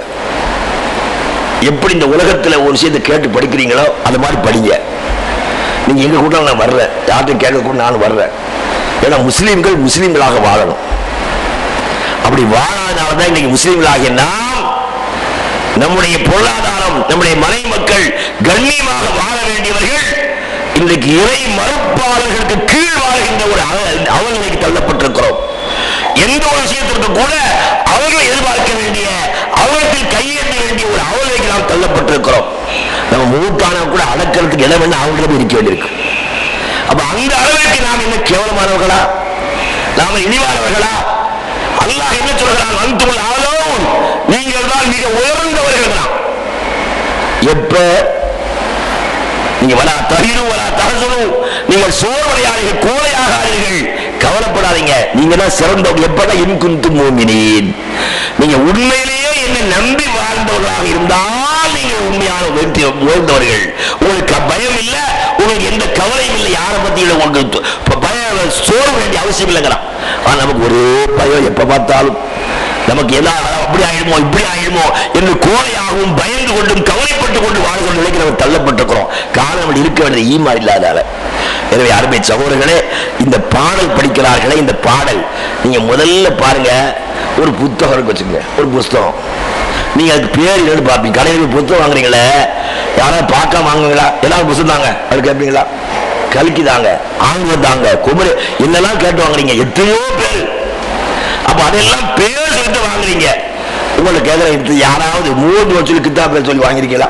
எப்படி இந்த உலகத்துல ஒரு விஷயத்தை கேட்டு படிக்கிறீங்களோ அது மாதிரி படிங்க நீங்க எங்க கூட நான் வர்றேன் யார்கிட்ட கேட்க கூட நான் வர்றேன் ஏன்னா முஸ்லீம்கள் முஸ்லீம்களாக வாழணும் அப்படி வாழாதனால தான் இன்னைக்கு முஸ்லீம்களாகிய நாம் நம்முடைய பொருளாதாரம் நம்முடைய மனை மக்கள் கண்ணியமாக வாழ வேண்டியவர்கள் இன்றைக்கு இறை மறுப்பாளர்களுக்கு கீழ் வாழ்கின்ற ஒரு அவ- அவநிலைக்கு தள்ளப்பட்டிருக்கிறோம் எந்த ஒரு விஷயத்திற்கு கூட அவர்கள் எதிர்பார்க்க வேண்டிய அவர்களுக்கு கையேற்ற வேண்டிய ஒரு அவநிலைக்கு நாம் தள்ளப்பட்டிருக்கிறோம் நம்ம மூத்தான கூட அடக்கிறதுக்கு இடம் என்ன அவங்களிடம் இருக்க வேண்டியிருக்கு அப்ப அந்த அளவிற்கு நாம் என்ன கேவலமானவர்களா நாம இழிவானவர்களா அல்லாஹ் என்ன சொல்கிறான் அந்துமல் ஆலோன் நீங்கள் தான் மிக உயர்ந்தவர்கள் தான் எப்ப நீங்க வரா தகிரு வரா தகசனு நீங்கள் சோர்வடையாளர்கள் கோழையாகாதீர்கள் கவலைப்படாதீங்க நீங்க தான் சிறந்தவங்க எப்பதான் இன்குந்து மூமினேன் நீங்க உண்மையிலேயே என்னை நம்பி வாழ்ந்தவர்களாக இருந்தால் நீங்க உண்மையான உயர்த்தி உயர்ந்தவர்கள் உங்களுக்கு பயம் இல்ல உங்களுக்கு எந்த கவலையும் இல்லை யாரை பத்தி இல்லை உங்களுக்கு ப- பயம் சோற வேண்டிய அவசியம் இல்லைங்கிறான் ஆனா நமக்கு ஒரே பயம் எப்ப பார்த்தாலும் நமக்கு எல்லாம் அப்படி ஆயிடுமோ இப்படி ஆயிடுமோ என்று கோழையாகவும் பயந்து கொண்டும் கவலைப்பட்டு கொண்டு வாழ்கிற நிலைக்கு நம்ம தள்ளப்பட்டிருக்கிறோம் காரணம் அப்படி இருக்க வேண்டிய ஈமா இல்லாதால எனவே அருமை சகோதரர்களே இந்த பாடல் படிக்கிறார்களே இந்த பாடல் நீங்க முதல்ல பாருங்க ஒரு புத்தகம் இருக்கு வச்சுக்கோங்க ஒரு புஸ்தகம் நீங்க அதுக்கு பேர் என்னன்னு பார்ப்பீங்க கடையில் போய் புத்தகம் வாங்குறீங்களே யாராவது பார்க்க வாங்குவீங்களா எல்லாரும் புத்தகம் தாங்க அது கேட்பீங்களா கல்கி தாங்க ஆங்கிலம் தாங்க குமரி என்னெல்லாம் கேட்டு வாங்குறீங்க எத்தனையோ பேர் அப்ப அதெல்லாம் பேர் சொல்லிட்டு வாங்குறீங்க உங்களை கேட்குறேன் இது யாராவது மூன்று வருஷம் கித்தா பேர் சொல்லி வாங்கியிருக்கீங்களா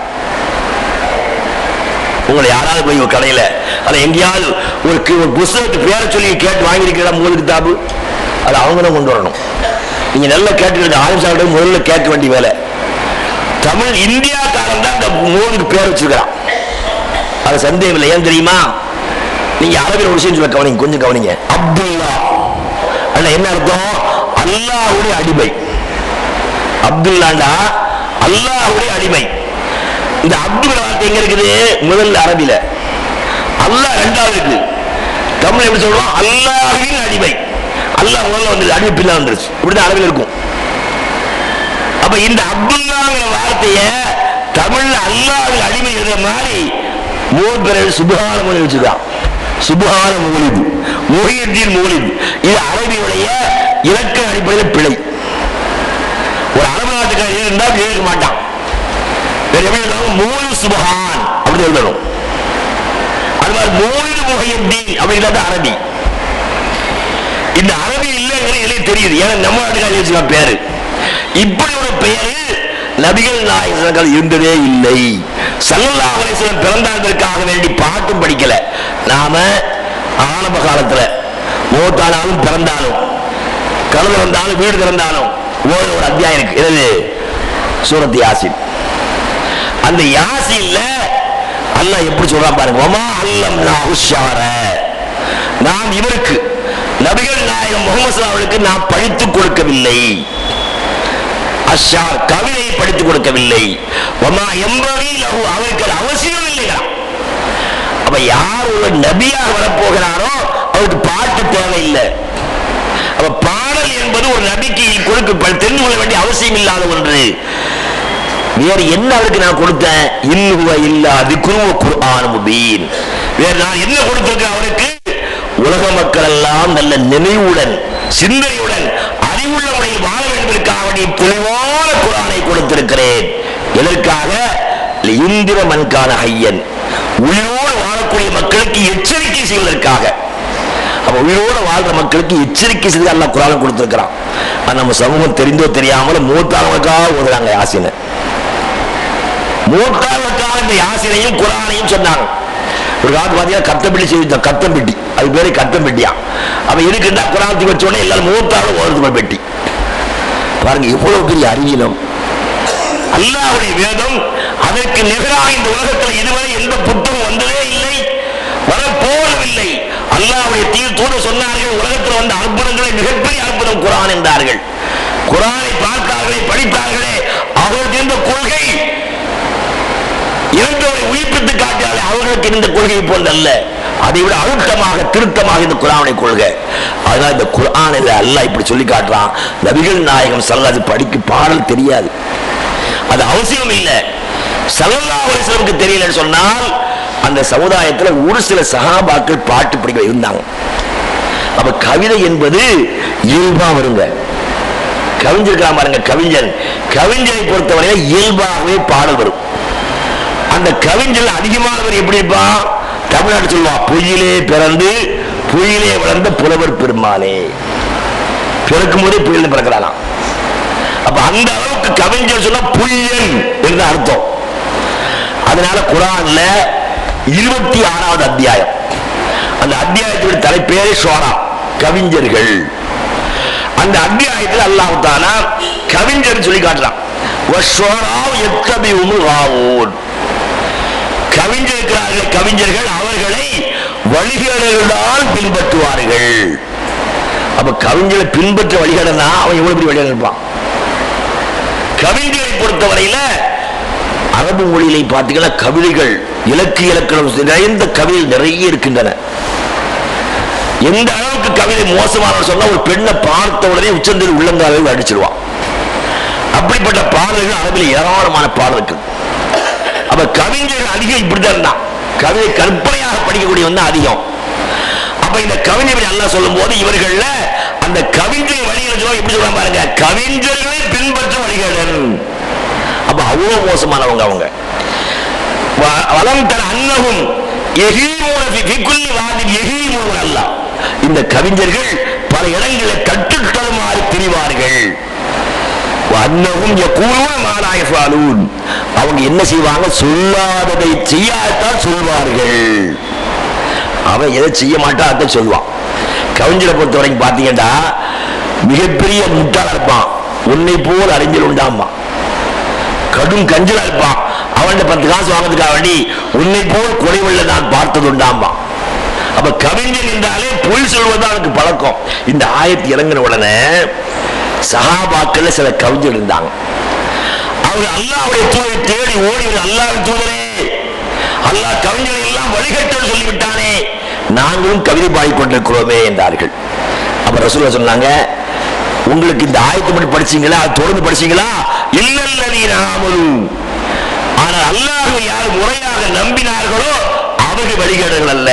உங்களை யாராவது போய் ஒரு கடையில அதை எங்கேயாவது ஒரு கி- ஒரு புஸ்தகத்து பேரை சொல்லி கேட்டு வாங்கியிருக்கீங்களா மூணு கித்தாபு அது அவங்க தான் கொண்டு வரணும் நீங்க நல்லா கேட்டுக்கிட்டு ஆரம்பிச்சாங்க முதல்ல கேட்க வேண்டிய வேலை தமிழ் இந்தியாக்காரன் தான் இந்த மூணுக்கு பேர் வச்சிருக்கிறான் அது சந்தேகம் இல்லை ஏன் தெரியுமா நீங்க அரபில் ஒரு விஷயம் சொல்ல கவனிங்க கொஞ்சம் கவனிங்க அப்துல்லா அல்ல என்ன அர்த்தம் அல்லாஹ்வுடைய அடிமை அப்துல்லாண்டா அல்லாஹ்வுடைய அடிமை இந்த அப்துல் வார்த்தை எங்க இருக்குது முதல்ல அரபில அல்லாஹ் ரெண்டாவது இருக்குது தமிழ் எப்படி சொல்றோம் அல்லாஹ்வின் அடிமை அல்லாஹ் முதல்ல வந்துருது அடிமை பின்னால் வந்துருச்சு இப்படிதான் அரபில் இருக்கும் அப்ப இந்த அப்துல்லாங்கிற வார்த்தைய தமிழ்ல அல்லாஹ்வின் அடிமை எழுதுற மாதிரி மூணு பேர் சுபகான மொழி வச்சுதான் சுபகான மொழிது மொழியத்தின் மொழிது இது அரபியுடைய இலக்க அடிப்படையில் பிழை ஒரு அரபு நாட்டுக்காரர் இருந்தால் எழுத மாட்டான் வேற எப்படி எழுதணும் மூணு சுபஹான் அப்படி எழுதணும் அது மாதிரி மூணு முகையத்தீன் அப்படிங்கிறது அரபி இந்த அரபி இல்லைங்கிற எனக்கு தெரியுது ஏன்னா நம்ம நாட்டுக்காரர் வச்சுக்கலாம் பேரு இப்படி ஒரு பெயர் நபிகள் நாயகர்கள் இருந்ததே இல்லை சல்லல்லாஹு அலைஹி வஸல்லம் பிறந்தாதற்காக வேண்டி பாட்டும் படிக்கல நாம ஆரம்ப காலத்துல மூத்தானாலும் பிறந்தாலும் கழுது வந்தாலும் வீடு திறந்தாலும் ஒரு ஒரு அத்தியாயம் இருக்கு இது சூரத் யாசின் அந்த யாசின்ல அல்லாஹ் எப்படி சொல்றான் பாருங்க ஒமா அல்லம் உஷார நாம் இவருக்கு நபிகள் நாயகம் முகமது அவர்களுக்கு நாம் படித்துக் கொடுக்கவில்லை அஷார் கவிதையை படித்துக் கொடுக்கவில்லை ஒமா எம்பவி லஹு அவருக்கு அது அவசியம் இல்லையா அப்ப யார் ஒரு நபியாக வரப்போகிறாரோ அவருக்கு பாட்டு தேவையில்லை அப்ப பாடல் என்பது ஒரு நபிக்கு கொடுக்க தெரிந்து கொள்ள வேண்டிய அவசியம் இல்லாத ஒன்று வேறு என்ன அவருக்கு நான் கொடுத்தேன் இன்னுவ இல்லாது குருவ குர்ஆன் முபீன் வேறு நான் என்ன கொடுத்திருக்கேன் அவருக்கு உலக மக்கள் எல்லாம் நல்ல நினைவுடன் சிந்தனையுடன் அறிவுள்ள முறையில் வாழ வேண்டுவதற்காக வேண்டிய தெளிவான குரானை கொடுத்திருக்கிறேன் எதற்காக இந்திர மண்கான ஐயன் உயிரோடு வாழக்கூடிய மக்களுக்கு எச்சரிக்கை செய்வதற்காக அப்ப உயிரோட வாழ்ற மக்களுக்கு எச்சரிக்கை செய்து அல்லாஹ் குரான் கொடுத்திருக்கிறான் அது நம்ம சமூகம் தெரிந்தோ தெரியாமல மூத்தானவங்களுக்காக ஓதுறாங்க யாசினை மூத்தானவருக்காக இந்த யாசினையும் குரானையும் சொன்னாங்க ஒரு காலத்து பார்த்தீங்கன்னா கத்தம்பிடி செய்த கத்தம்பெட்டி அது பேரு கத்தம்பெட்டியா அவ இருக்குன்னா குரானத்துக்கு வச்ச உடனே எல்லாரும் மூத்தாலும் ஓதுறது பெட்டி பாருங்க எவ்வளவு பெரிய அறிவியலம் அல்லாஹ்வுடைய வேதம் அதற்கு நிகராக இந்த உலகத்தில் இதுவரை எந்த புத்தகம் வந்ததே இல்லை வரப்போவதில்லை அல்லாஹ்வுடைய தீர் தூர சொன்னார்கள் உலகத்தில் வந்த அற்புதங்களை மிகப்பெரிய அற்புதம் குரான் என்றார்கள் குரானை பார்த்தார்களே படித்தார்களே அவர்களுக்கு இருந்த கொள்கை இறந்தவரை உயிர்ப்பித்து காட்டினாலே அவர்களுக்கு இருந்த கொள்கை போன்றல்ல அதை விட அழுத்தமாக திருத்தமாக இந்த குரானுடைய கொள்கை அதனால இந்த குரானில் அல்லாஹ் இப்படி சொல்லி காட்டுறான் நபிகள் நாயகம் சல்லாது படிக்க பாடல் தெரியாது அது அவசியம் இல்லை சல்லல்லாஹு அலைஹி வஸல்லமுக்கு தெரியலன்னு சொன்னால் அந்த சமுதாயத்துல ஒரு சில சகாபாக்கள் பாட்டு படிக்க இருந்தாங்க அப்ப கவிதை என்பது இயல்பா வருங்க கவிஞருக்காக பாருங்க கவிஞன் கவிஞரை பொறுத்தவரையில இயல்பாகவே பாடல் வரும் அந்த கவிஞர் அதிகமானவர் எப்படி இருப்பான் தமிழ்நாடு சொல்லுவான் பொய்யிலே பிறந்து பொய்யிலே வளர்ந்த புலவர் பெருமானே பிறக்கும் போதே புயல் பிறக்கிறானாம் அப்ப அந்த அளவுக்கு கவிஞர் சொன்னா புயல் என்று அர்த்தம் அதனால குரான்ல இருபத்தி ஆறாவது அத்தியாயம் அந்த அத்தியாயத்துடைய தலைப்பேரே ஷோரா கவிஞர்கள் அந்த அத்தியாயத்தில் அல்லாஹ் தானா கவிஞர் சொல்லி காட்டுறான் வஷ்ஷோராவ் யத்தபிஉமுல் காவூன் கவிஞர் இருக்கிறார்கள் கவிஞர்கள் அவர்களை வழிகேடர்களால் பின்பற்றுவார்கள் அப்ப கவிஞரை பின்பற்ற வழிகேடனா அவன் எவ்வளவு பெரிய வழிகேடன் இருப்பான் கவிஞரை பொறுத்தவரையில அரபு மொழியிலே பார்த்தீங்கன்னா கவிதைகள் இலக்கிய இலக்கணம் நிறைந்த கவிதை நிறைய இருக்கின்றன எந்த அளவுக்கு கவிதை மோசமான சொன்னா ஒரு பெண்ணை பார்த்த உடனே உச்சந்தில் உள்ளங்காலில் அடிச்சிருவான் அப்படிப்பட்ட பாடல்கள் அரபில் ஏராளமான பாடல்கள் அப்ப கவிஞர்கள் அதிகம் இப்படித்தான் இருந்தான் கவிதை கற்பனையாக படிக்கக்கூடியவன் தான் அதிகம் அப்ப இந்த கவிஞர் அல்லாஹ் சொல்லும் போது இவர்கள்ல அந்த கவிஞர் வழிகளை சொல்ல எப்படி சொல்றாங்க பாருங்க கவிஞர்களை பின்பற்ற வழிகடன் அப்ப அவ்வளவு மோசமானவங்க அவங்க வ- வலம் தர அன்னகும் எகீமூன ஃபி- ஃபி குல்லி வாதின் எகீமூன அல்லாஹ் இந்த கவிஞர்கள் பல இடங்களில் தட்டுத்தடுமாறி திரிவார்கள் அன்னகும் யகூலுன மா லா யஃபாலூன் அவங்க என்ன செய்வாங்க சொல்லாததை செய்யாதான் சொல்வார்கள் அவன் எதை செய்ய மாட்டான் அதை சொல்லுவான் கவிஞரை பொறுத்த வரைக்கும் பார்த்தீங்கன்னா மிகப்பெரிய முட்டாளா இருப்பான் உன்னை போல் அறிஞர் உண்டாமா கடும் கஞ்சலா இருப்பான் அவன்கிட்ட பத்து காசு வாங்குறதுக்காக வேண்டி உன்னை போல் குறைவுள்ள நான் பார்த்தது உண்டாமா அப்ப கவிஞன் என்றாலே பொய் சொல்வது அவனுக்கு பழக்கம் இந்த ஆயத்து இறங்கின உடனே சஹாபாக்கள்ல சில கவிஞர் இருந்தாங்க அவங்க அல்லாவுடைய தூதை தேடி ஓடி அல்லாவின் தூதரே அல்லாஹ் கவிஞரை எல்லாம் வழிகட்டல் சொல்லிவிட்டானே நாங்களும் கவிதை பாடிக்கொண்டிருக்கிறோமே என்றார்கள் அப்ப ரசூலா சொன்னாங்க உங்களுக்கு இந்த ஆயத்து மட்டும் படிச்சீங்களா அது தொடர்ந்து படிச்சீங்களா இல்லல்லதி நாமலு ஆனால் அல்லாஹ்வை யார் முறையாக நம்பினார்களோ அவர்கள் வழிகேடுகள் அல்ல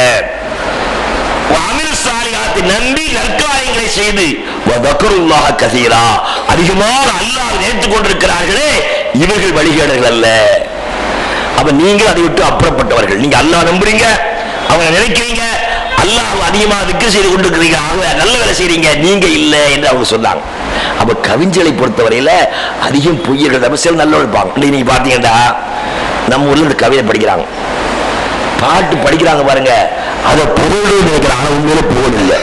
அமில் சாலிகாத்தை நம்பி நற்காரியங்களை செய்து வதக்கருல்லாஹ கசீரா அதிகமாக அல்லாஹ் நேர்த்துக் கொண்டிருக்கிறார்களே இவர்கள் வழிகேடுகள் அல்ல அப்ப நீங்க அதை விட்டு அப்புறப்பட்டவர்கள் நீங்க அல்லாஹ் நம்புறீங்க அவங்க நினைக்கிறீங்க அல்லாஹ் அதிகமா திக்கு செய்து கொண்டிருக்கிறீங்க அவங்க நல்ல வேலை செய்றீங்க நீங்க இல்ல என்று அவங்க சொன்னாங்க அப்ப கவிஞரை பொறுத்தவரையில அதிகம் பொய்யர்கள் அப்ப சில நல்ல இருப்பாங்க இன்னைக்கு நீங்க பாத்தீங்கன்னா நம்ம ஊர்ல இந்த கவிதை படிக்கிறாங்க பாட்டு படிக்கிறாங்க பாருங்க அதை புகழ் நினைக்கிறாங்க ஆனா உண்மையில புகழ் இல்லை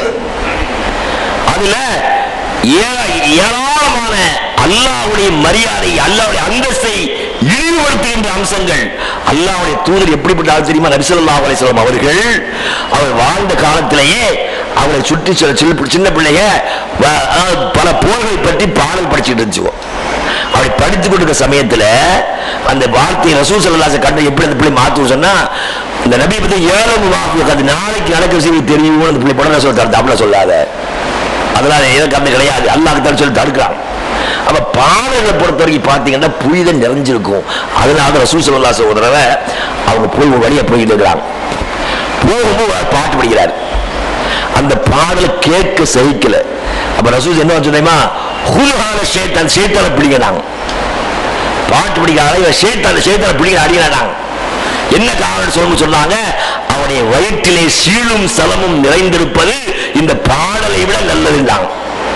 அதுல ஏ- ஏராளமான அல்லாஹ்வுடைய மரியாதை அல்லாஹ்வுடைய அந்தஸ்தை இழிவுபடுத்துகின்ற அம்சங்கள் அல்லாஹ்வுடைய தூதர் எப்படிப்பட்ட ஆள் தெரியுமா நபி ஸல்லல்லாஹு அலைஹி வஸல்லம் அவர்கள் அவர் வாழ்ந்த காலத்திலேயே அவரை சுற்றி சில சின்ன சின்ன பிள்ளைங்க வ- அதாவது பல போர்களை பற்றி பாடல் படிச்சுட்டு இருந்துச்சுக்கோ அப்படி படித்து கொண்டிருக்க சமயத்துல அந்த வார்த்தை ரசூல் சல்லாச கண்ட எப்படி அந்த பிள்ளை மாத்து சொன்னா இந்த நபி பத்தி ஏழு வாக்கு அது நாளைக்கு நடக்கிற செய்தி தெரியும் அந்த பிள்ளை படம் சொல்ல தடுத்து அப்படிலாம் சொல்லாத அதனால எனக்கு அப்படி கிடையாது அல்லாஹ் தான் சொல்லி தடுக்கிறான் அப்ப பாடல்களை பொறுத்த வரைக்கும் பார்த்தீங்கன்னா புரிதல் நிறைஞ்சிருக்கும் அதனால ரசூல் சல்லாச ஒரு தடவை அவங்க போய் ஒரு வழியா போயிட்டு இருக்கிறாங்க போகும்போது ஒரு பாட்டு படிக்கிறார் அந்த பாடலை கேட்க சகிக்கல அப்ப ரசூல் என்ன சொன்னேமா ஹுல்ஹான சேத்தான் சேத்தான பிடிக்கிறாங்க பாட்டு பிடிக்கிறாங்க இவன் சேத்தான சேத்தான பிடிக்கிற அடிக்கிறாங்க என்ன காரணம் சொல்லணும்னு சொன்னாங்க அவனுடைய வயிற்றிலே சீழும் சலமும் நிறைந்திருப்பது இந்த பாடலை விட நல்லதுன்றாங்க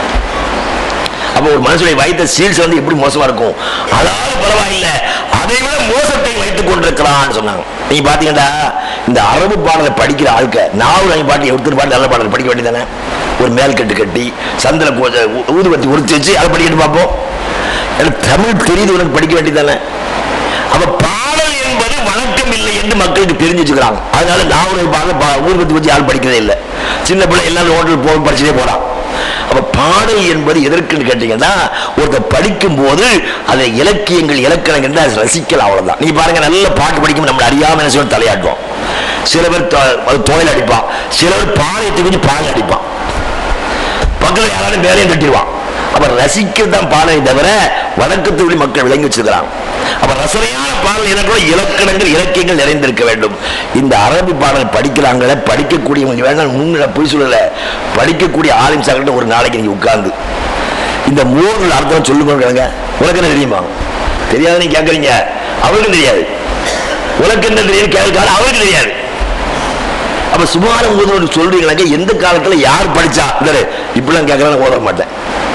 அப்ப ஒரு மனுஷனுடைய வயிற்று சீல்ஸ் வந்து எப்படி மோசமா இருக்கும் அதாவது பரவாயில்ல அதை விட மோசத்தை வைத்துக் கொண்டிருக்கிறான்னு சொன்னாங்க நீங்க பாத்தீங்கன்னா இந்த அரபு பாடலை படிக்கிற ஆட்க நாவல் வாங்கி பாட்டு ஒருத்தர் பாட்டு நல்ல பாடல் படிக்க வேண்டியதானே ஒரு மேல் கட்டு கட்டி சந்திர பூஜை ஊ- ஊதுபத்தி உறுத்தி வச்சு அதை படிக்கிட்டு பார்ப்போம் எனக்கு தமிழ் தெரியுது உனக்கு படிக்க வேண்டியதானே அப்ப பாடல் என்பது வழக்கம் இல்லை என்று மக்களுக்கு தெரிஞ்சு வச்சுக்கிறாங்க அதனால நாவல் பாடல் பா- ஊதுபத்தி வச்சு யாரும் படிக்கிறதே இல்லை சின்ன பிள்ளை எல்லாரும் ஹோட்டல் போக படிச்சுட்டே போறான் அப்ப பாடல் என்பது எதற்குன்னு கேட்டீங்கன்னா ஒருத்தர் படிக்கும் போது அதை இலக்கியங்கள் இலக்கணங்கள் அதை ரசிக்கலாம் அவ்வளவுதான் நீ பாருங்க நல்ல பாட்டு படிக்கும் நம்ம அறியாம என்ன செய்வோம் தலையாட்டுவோம் சில பேர் தொ- அது துவையல் அடிப்பான் சில பேர் பாளையத்தை கொஞ்சம் பால் அடிப்பான் பக்கத்தில் யாராலும் வேலையும் கட்டிடுவான் அப்ப ரசிக்கிறது தான் பாடலை தவிர வணக்கத்தோடு மக்கள் விளங்கி வச்சிருக்கிறாங்க அப்ப ரசனையான பாடல் எனக்குள்ள இலக்கணங்கள் இலக்கியங்கள் நிறைந்திருக்க வேண்டும் இந்த அரபி பாடல் படிக்கிறாங்களே படிக்கக்கூடியவங்க வேணாம் முன்னில பொய் சொல்லல படிக்கக்கூடிய ஆலிம் சாக்கிட்ட ஒரு நாளைக்கு நீங்க உட்கார்ந்து இந்த மூணு அர்த்தம் சொல்லுங்க உனக்கு என்ன தெரியுமா தெரியாது நீங்க கேட்கறீங்க அவருக்கும் தெரியாது உனக்கு என்ன தெரியும் கேட்காது அவருக்கு தெரியாது அப்ப சுமாரம் ஓதுவது சொல்றீங்களாக்க எந்த காலத்துல யார் படிச்சா இந்த இப்படிலாம் கேட்கலாம் ஓத மாட்டேன்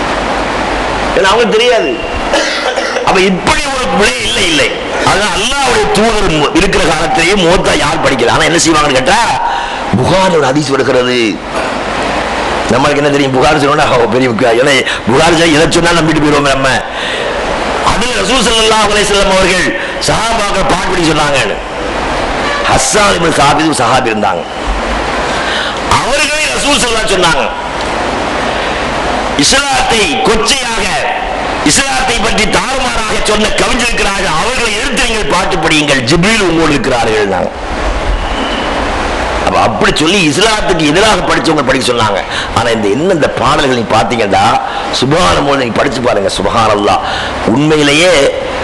ஏன்னா அவங்களுக்கு தெரியாது அப்ப இப்படி ஒரு பிழை இல்லை இல்லை அதான் அல்லாவுடைய தூதர் மு- இருக்கிற காலத்திலேயே மோத்தா யார் படிக்கல ஆனா என்ன செய்வாங்கன்னு கேட்டா புகார் ஒரு அதிசயம் எடுக்கிறது நம்மளுக்கு என்ன தெரியும் புகார் சொன்னா ஓ, பெரிய புகா- ஏன்னா புகார் சொன்னா எதை சொன்னா நம்பிட்டு போயிடுவோம் நம்ம அது ரசூல் ஸல்லல்லாஹு அலைஹி வஸல்லம் அவர்கள் சஹாபாக்கள் பாட்டு படிக்க சொன்னாங்க ஹஸ்ஸான் இப்னு சாபித் ஒரு சஹாபி இருந்தாங்க அவர்களே ரசூல் ஸல்லல்லாஹு சொன்னாங்க இஸ்லாத்தை கொச்சையாக இஸ்லாத்தை பற்றி தாறுமாறாக சொன்ன கவிஞருக்கிறார்கள் அவர்களை எதிர்த்து நீங்கள் பாட்டு படியுங்கள் ஜிப்ரீல் உங்களோடு இருக்கிறார்கள் நாங்க அப்ப அப்படி சொல்லி இஸ்லாத்துக்கு எதிராக படிச்சவங்க படிக்க சொன்னாங்க ஆனா இந்த என்ன இந்த பாடல்கள் நீங்க பாத்தீங்கன்னா சுபஹான போது நீங்க படிச்சு பாருங்க சுபஹான் அல்லாஹ் உண்மையிலேயே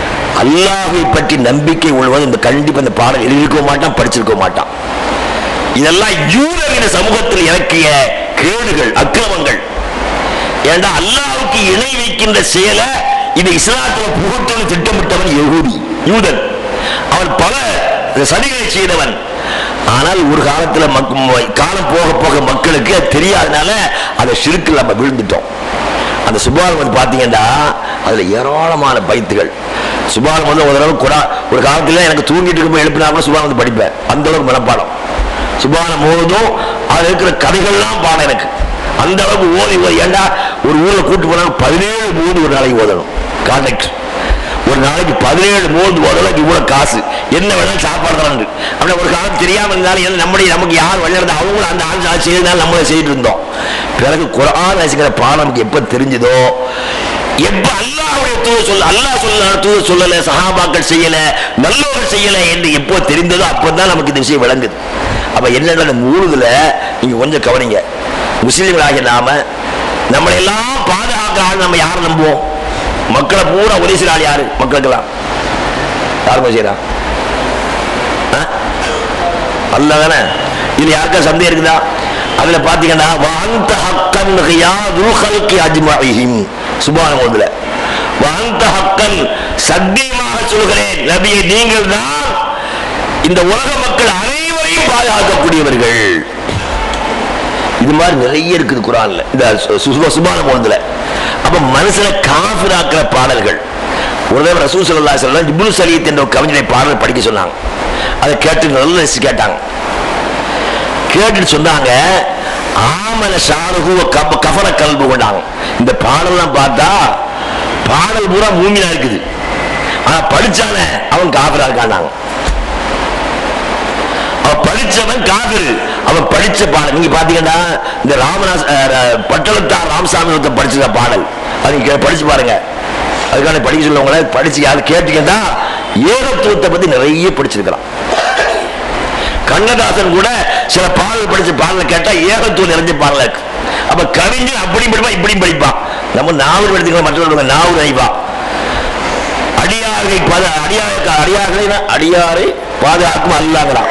அல்லாஹை பற்றி நம்பிக்கை உள்ளவன் இந்த கண்டிப்பா இந்த பாடல் எழுதிருக்க மாட்டான் படிச்சிருக்க மாட்டான் இதெல்லாம் யூதர்கிற சமூகத்தில் இறக்கிய கேடுகள் அக்கிரமங்கள் ஏண்டா அல்லாவுக்கு இணை வைக்கின்ற செயலை இது இஸ்லாத்துல புகுத்தணும் திட்டமிட்டவன் யகூதி யூதன் அவன் பல சதிகளை செய்தவன் ஆனால் ஒரு காலத்துல மக்- ம- காலம் போக போக மக்களுக்கு அது தெரியாதனால அதை சிறுக்கில் நம்ம விழுந்துட்டோம் அந்த சுபாலம் வந்து பாத்தீங்கன்னா அதுல ஏராளமான பைத்துகள் சுபாலம் வந்து ஒரு தடவை குரா ஒரு காலத்துல எனக்கு தூங்கிட்டு இருக்கும்போது எழுப்பினாலும் சுபாலம் வந்து படிப்பேன் அந்த அளவுக்கு மனப்பாடம் சுபானம் ஓதும் அதுல இருக்கிற கதைகள்லாம் பாடம் எனக்கு அந்த அளவுக்கு ஓதி ஓதி ஏண்டா ஒரு ஊர்ல கூட்டு போனா பதினேழு மூணு ஒரு நாளைக்கு ஓதணும் கான்ட்ராக்ட் ஒரு நாளைக்கு பதினேழு மூணு ஓதலாம் இவ்வளவு காசு என்ன வேணாலும் சாப்பாடு தான் உண்டு. அப்படி ஒரு காலம் தெரியாம இருந்தாலும் ஏன்னா நம்முடைய நமக்கு யார் வழியிறது அவங்களும் அந்த ஆள் நான் செய்யறதுனால நம்மளே செய்துட்டு இருந்தோம் பிறகு குரான் ரசிக்கிற பாடம் நமக்கு எப்ப தெரிஞ்சதோ எப்ப அல்லாஹ்வுடைய தூது சொல்ல அல்லாஹ் சொல்ல தூது சொல்லல சஹாபாக்கள் செய்யல நல்லவர்கள் செய்யல என்று எப்போ தெரிந்ததோ அப்பதான் நமக்கு இந்த விஷயம் விளங்குது அப்ப என்னென்ன மூணுதுல நீங்க கொஞ்சம் கவனிங்க முஸ்லிம்களாகிய நாம நம்மளை எல்லாம் பாதுகாக்க ஆள் நம்ம யாரை நம்புவோம் மக்களை பூரா உதவி செய்யற ஆள் யாரு மக்களுக்கெல்லாம் யார் செய்யறா அல்ல தானே இது யாருக்கா சந்தேகம் இருக்குதா அதுல பாத்தீங்கன்னா வாந்த ஹக்கன் ஹியாதுல் ஹல்கி அஜ்மஇஹிம் சுப்ஹானல்லாஹ் வாந்த ஹக்கன் சத்தியமாக சொல்கிறேன் நபியே நீங்கள் தான் இந்த உலக மக்கள் அனைவரையும் பாதுகாக்கக்கூடியவர்கள் இது மாதிரி நிறைய இருக்குது குரான்ல இந்த சு- சு- சுபான போனதுல அப்ப மனசுல காஃபிராக்கிற பாடல்கள் ஒரு தடவை ரசூல் ஸல்லல்லாஹு அலைஹி வஸல்லம் இப்னு சலீத் என்ற ஒரு கவிஞனை பாடல் படிக்க சொன்னாங்க அதை கேட்டு நல்ல ரசிச்சு கேட்டாங்க கேட்டுட்டு சொன்னாங்க ஆமன ஷாருகு கப கஃபர கல்பு கொண்டாங்க இந்த பாடல்லாம் பார்த்தா பாடல் பூரா மூமியா இருக்குது ஆனா படிச்சானே அவன் காஃபிரா இருக்காண்டாங்க அவன் படிச்சவன் காபிரு அவன் படிச்ச பாடல் நீங்க பாத்தீங்கன்னா இந்த ராமநாஸ் அஹ், அஹ், பட்டணத்தார் ராமசாமி ஒருத்தன் படிச்சிருக்க பாடல் அது நீங்க படிச்சு பாருங்க அதுக்கான படிக்க சொல்லவங்கள படிச்சு யாரு கேட்டீங்கன்னா ஏகத்துவத்தை பத்தி நிறைய படிச்சிருக்கிறான் கண்ணதாசன் கூட சில பாடல் படிச்ச பாடலை கேட்டா ஏகத்துவம் நிறைஞ்ச பாடல இருக்கு அப்ப கவிஞர் அப்படி படிப்பான் இப்படி படிப்பான் நம்ம நாவல் எடுத்துக்கலாம் மற்றவர்கள் நாவல் நினைப்பான் அடியாரை பத அடியாரை அடியார்களை அடியாரை பாதுகாக்கும் அல்லாங்கிறான்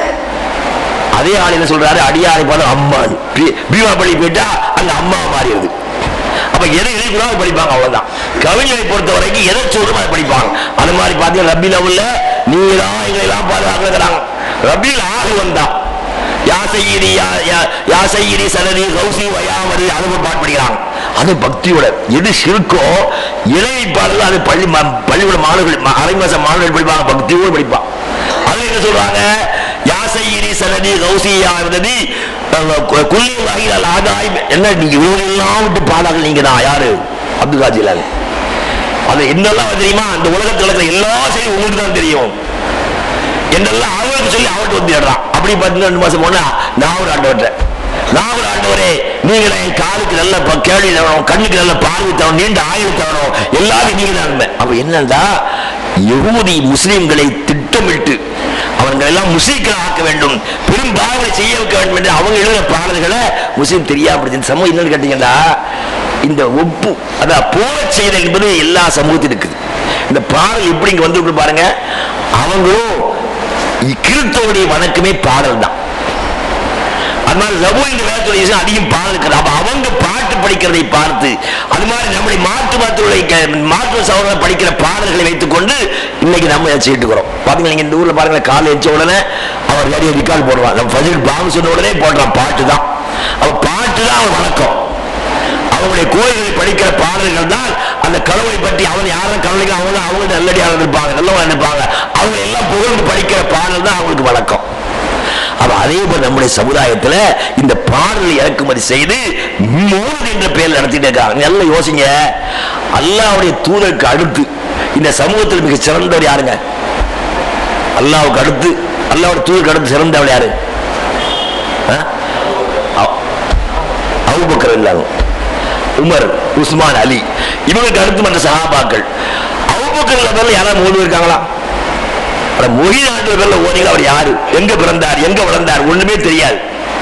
அதே ஆள் என்ன சொல்றாரு அடியாரை பாதம் அம்மான் பீ- பீமாப்பள்ளி போயிட்டா அந்த அம்மா மாறிடுது அப்ப எதை எழுதிக்கிறோம் அதை படிப்பாங்க அவ்வளவுதான் கவிஞரை பொறுத்த வரைக்கும் எதை சொல்றோம் அதை படிப்பாங்க அது மாதிரி பாத்தீங்கன்னா ரபி லெவல்ல நீங்க தான் எங்களை எல்லாம் பாதுகாக்கிறாங்க ரபியில் ஆக வந்தா யா செய்யிரி யா- யா- யா செய்யிரி சனதி கௌசி வயாமதி அதை ஒரு பாட்டு படிக்கிறாங்க அது பக்தியோட எது சிறுக்கோ இளைய பாடல் அது பள்ளி ம- பள்ளியோட மாணவர்கள் ம- அரை மாசம் மாணவர்கள் படிப்பாங்க பக்தியோடு படிப்பான் அது என்ன சொல்றாங்க யா செய்யிரி சனதி கௌசி யாமதி குள்ளி வகையில் ஆதாய் என்ன நீங்க இவங்களெல்லாம் விட்டு பாடாக நீங்க தான் யாரு அப்துல் காஜிலால் அது என்னெல்லாம் தெரியுமா அந்த உலகத்தில் இருக்கிற எல்லா செய்தியும் உங்களுக்கு தான் தெரியும் என்னெல்லாம் அவருக்கு சொல்லி அவர்கிட்ட வந்து தேடுறான் அப்படி பார்த்தீங்கன்னா ரெண்டு மாசம் போனா நான் ஒரு ஆண்டவர்கிட்ட நான் ஒரு ஆண்டவரே நீங்களே என் காலுக்கு நல்ல ப- கேள்வி தரணும் கண்ணுக்கு நல்ல பார்வை தரணும் நீண்ட ஆயுள் தரணும் எல்லாரும் நீங்க தான் இருந்தேன். அப்ப என்னன்னா யகூதி முஸ்லிம்களை திட்டமிட்டு அவங்களை எல்லாம் முஸ்லீம்களை ஆக்க வேண்டும் பெரும் பாவனை செய்ய வைக்க வேண்டும் என்று அவங்க எழுதுற பாடல்களை முஸ்லீம் தெரியாம சமூகம் என்னன்னு கேட்டீங்கன்னா இந்த ஒப்பு அதான் போல செய்தல் என்பது எல்லா சமூகத்திலும் இருக்குது இந்த பாடல் எப்படி இங்க வந்து பாருங்க அவங்களும் கிறிஸ்தவனுடைய வணக்கமே பாடல் தான் அது மாதிரி ரபு என்ற வேதத்துடைய விஷயம் அதிகம் பாடல் இருக்குது அப்ப அவங்க பாட்டு படிக்கிறதை பார்த்து அது மாதிரி நம்முடைய மாற்று மாற்றுடைய மாற்று சகோதரர் படிக்கிற பாடல்களை வைத்துக் கொண்டு இன்னைக்கு நம்ம இதை செய்துக்கிறோம் பாத்தீங்களா நீங்க இந்த ஊர்ல பாருங்க காலை எச்ச உடனே அவர் நிறைய ரிகார்டு போடுவான் நம்ம ஃபஜர் பாங்கு சொன்ன உடனே போடுறான் பாட்டு தான் அவ பாட்டு தான் அவன் வணக்கம் அவங்களுடைய கோயில்களில் படிக்கிற பாடல்கள் தான் அந்த கடவுளை பற்றி அவன் யாரும் கவலைகள் அவங்க அவங்க நல்லடியாக இருப்பாங்க நல்லவங்க நினைப்பாங்க அவங்க எல்லாம் புகழ்ந்து படிக்கிற பாடல் தான் அவங்களுக்கு வழக்கம் அப்ப அதே போல நம்முடைய சமுதாயத்துல இந்த பாடல் இறக்குமதி செய்து மோதல் என்ற பெயர் நடத்திட்டு இருக்காங்க நல்லா யோசிங்க அல்லாவுடைய தூதருக்கு அடுத்து இந்த சமூகத்தில் மிக சிறந்தவர் யாருங்க அல்லாவுக்கு அடுத்து அல்லாவுடைய தூதருக்கு அடுத்து சிறந்தவர் யாரு ஆ? அ- அபூபக்கர் இல்லாமல் உமர் உஸ்மான் அலி இவங்களுக்கு அடுத்து மற்ற சஹாபாக்கள் அபூபக்கர் பேர்ல யாராவது மோதி இருக்காங்களா ஆனா மொழிநாட்டு பேர்ல ஓடிகள் அவர் யாரு எங்க பிறந்தார் எங்க வளர்ந்தார் ஒண்ணுமே தெரியாது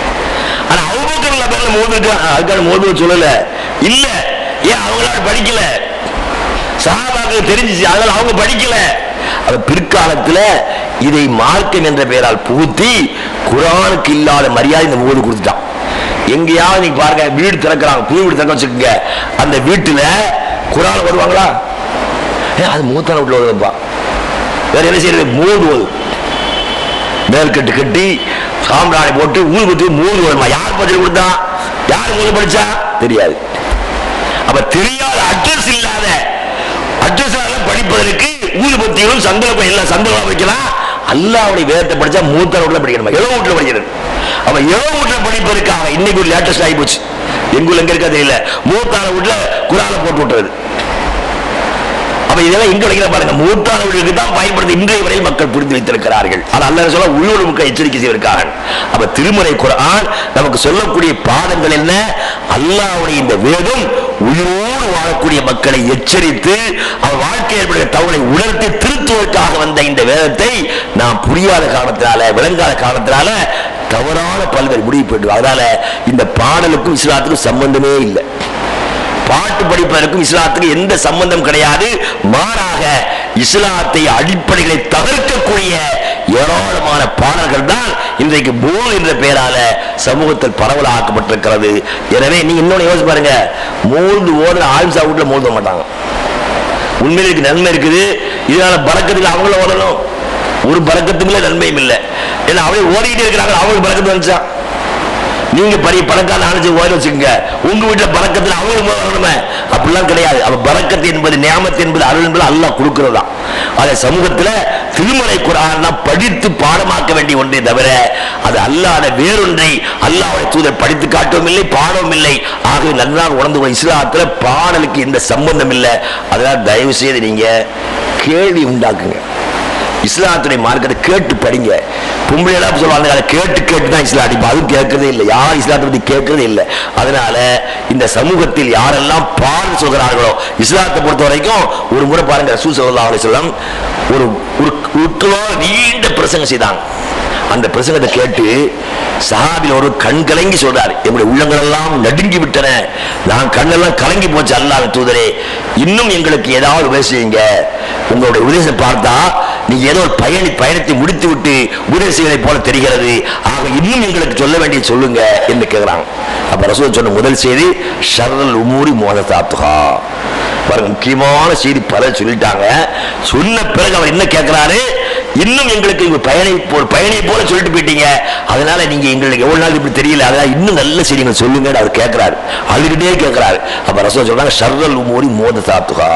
ஆனா அபூபக்கர் பேர்ல மோதி இருக்கா அதுக்கான மோதி சொல்லல இல்ல ஏன் அவங்களால படிக்கல சஹாபாக்கள் தெரிஞ்சிச்சு அதனால அவங்க படிக்கல அது பிற்காலத்துல இதை மார்க்கம் என்ற பெயரால் புகுத்தி குரானுக்கு இல்லாத மரியாதை இந்த மூணு கொடுத்துட்டான் எங்கேயாவது நீங்க பாருங்க வீடு திறக்கிறாங்க புது வீடு திறக்க வச்சுக்கோங்க அந்த வீட்டுல குரான் வருவாங்களா ஏ, அது மூத்தான வீட்டுல வருதுப்பா வேற என்ன செய்யறது மூணு ஓது மேல்கட்டு கட்டி சாம்பிராணி போட்டு ஊதுபத்தி மூணு வருமா யார் பதில் கொடுத்தா யார் மூணு படிச்சா தெரியாது அப்ப தெரியாத அட்ரஸ் இல்லாத அட்ரஸ் படிப்பதற்கு ஊதுபத்தியும் சந்தலம் எல்லாம் சந்தலம் வைக்கலாம் அல்லாவுடைய வேதத்தை படிச்சா மூத்த வீட்டுல படிக்கணுமா இளவு வீட்டுல படிக்கிறது அப்ப இளவு வீட்டுல படிப்பதற்காக இன்னைக்கு ஒரு லேட்டஸ்ட் ஆகி போச்சு எங்குள்ள எங்க இருக்கா தெரியல மூத்தான வீட்டுல குரான போட்டு விட்டுறது அப்ப இதெல்லாம் எங்க வைக்கிற பாருங்க மூத்தானவர்களுக்கு தான் பயன்படுத்தி இன்றைய வரை மக்கள் புரிந்து வைத்திருக்கிறார்கள் ஆனால் அல்ல சொல்ல உள்ளூர் மக்கள் எச்சரிக்கை செய்திருக்கார்கள் அப்ப திருமறை குரான் நமக்கு சொல்லக்கூடிய பாடங்கள் என்ன அல்லாஹ்வுடைய இந்த வேதம் உயிரோடு வாழக்கூடிய மக்களை எச்சரித்து அவர் வாழ்க்கையில் ஏற்படுகிற தவறை உணர்த்தி திருத்துவதற்காக வந்த இந்த வேதத்தை நாம் புரியாத காரணத்தினால விளங்காத காரணத்தினால தவறான பல்வேறு முடிவு போயிட்டு அதனால இந்த பாடலுக்கும் இஸ்லாத்துக்கும் சம்பந்தமே இல்லை பாட்டு படிப்பதற்கும் இஸ்லாத்துக்கு எந்த சம்பந்தம் கிடையாது மாறாக இஸ்லாத்தை அடிப்படைகளை தகர்க்கக்கூடிய ஏராளமான பாடல்கள் தான் இன்றைக்கு போல் என்ற பெயரால சமூகத்தில் பரவலாக்கப்பட்டிருக்கிறது எனவே நீங்க இன்னொன்னு யோசிச்சு பாருங்க மூழ்கு ஓடுற ஆல்சா வீட்டுல மூழ்க மாட்டாங்க உண்மையில இதுக்கு நன்மை இருக்குது இதனால பறக்கத்துக்கு அவங்களும் ஓடணும் ஒரு பறக்கத்துக்குள்ள நன்மையும் இல்லை ஏன்னா அவளே ஓடிக்கிட்டே இருக்கிறாங்க அவங்களுக்கு பறக்கத்து வந்துச்சா நீங்க பெரிய பணக்காரன் அழைச்சு ஓடி வச்சுக்கோங்க உங்க வீட்டுல பறக்கத்துல அவங்க வரணுமே அப்படிலாம் கிடையாது அப்ப பறக்கத்து என்பது நியாமத்து என்பது அருள் என்பது அல்லாஹ் கொடுக்கிறதா அதை சமூகத்துல திருமலை குரான் படித்து பாடமாக்க வேண்டிய ஒன்றே தவிர அது அல்லாத வேறொன்றை அல்லாஹ்வுடைய தூதர் படித்து காட்டவும் இல்லை பாடவும் இல்லை ஆகவே நன்றாக உணர்ந்து கொள்ள இஸ்லாத்துல பாடலுக்கு எந்த சம்பந்தம் இல்லை அதனால தயவு செய்து நீங்க கேள்வி உண்டாக்குங்க இஸ்லாத்துடைய மார்க்கத்தை கேட்டு படிங்க பொம்பளை எல்லாம் சொல்லுவாங்க அதை கேட்டு கேட்டு தான் இஸ்லாம் அடிப்பா அதுவும் கேட்கறதே இல்லை யார் இஸ்லாத்தை பத்தி கேட்கறதே இல்லை அதனால இந்த சமூகத்தில் யாரெல்லாம் பாடம் சொல்கிறார்களோ இஸ்லாத்தை பொறுத்த வரைக்கும் ஒரு முறை பாருங்க ரசூல் ஸல்லல்லாஹு அலைஹி வஸல்லம் ஒரு ஒரு உட்களோ நீண்ட பிரசங்கம் செய்தாங்க அந்த பிரசங்கத்தை கேட்டு சஹாபில் ஒரு கண் கலங்கி சொல்றார் என்னுடைய உள்ளங்கள் எல்லாம் நடுங்கி விட்டன நான் கண்ணெல்லாம் கலங்கி போச்சு அல்லாஹ் தூதரே இன்னும் எங்களுக்கு ஏதாவது உபதேசம் செய்யுங்க உங்களுடைய உபதேசம் பார்த்தா நீங்க ஏதோ ஒரு பயணி பயணத்தை முடித்து விட்டு உபதேசம் செய்வதை போல தெரிகிறது ஆக இன்னும் எங்களுக்கு சொல்ல வேண்டிய சொல்லுங்க என்று கேட்கிறாங்க அப்ப ரசூல் சொன்ன முதல் செய்தி ஷர்ரல் உமூரி மோதத்தாத்துகா பாருங்க முக்கியமான செய்தி பல சொல்லிட்டாங்க சொன்ன பிறகு அவர் என்ன கேட்கிறாரு இன்னும் எங்களுக்கு இங்க பயணி ஒரு பயணியை போல சொல்லிட்டு போயிட்டீங்க அதனால நீங்க எங்களுக்கு எவ்வளவு நாள் இப்படி தெரியல அதனால இன்னும் நல்ல செய்திகள் சொல்லுங்க அவர் கேட்கிறாரு அழுகிட்டே கேட்கிறாரு அப்ப ரசூல் சொல்றாங்க ஷர்ரல் உமூரி மோத தாத்துகா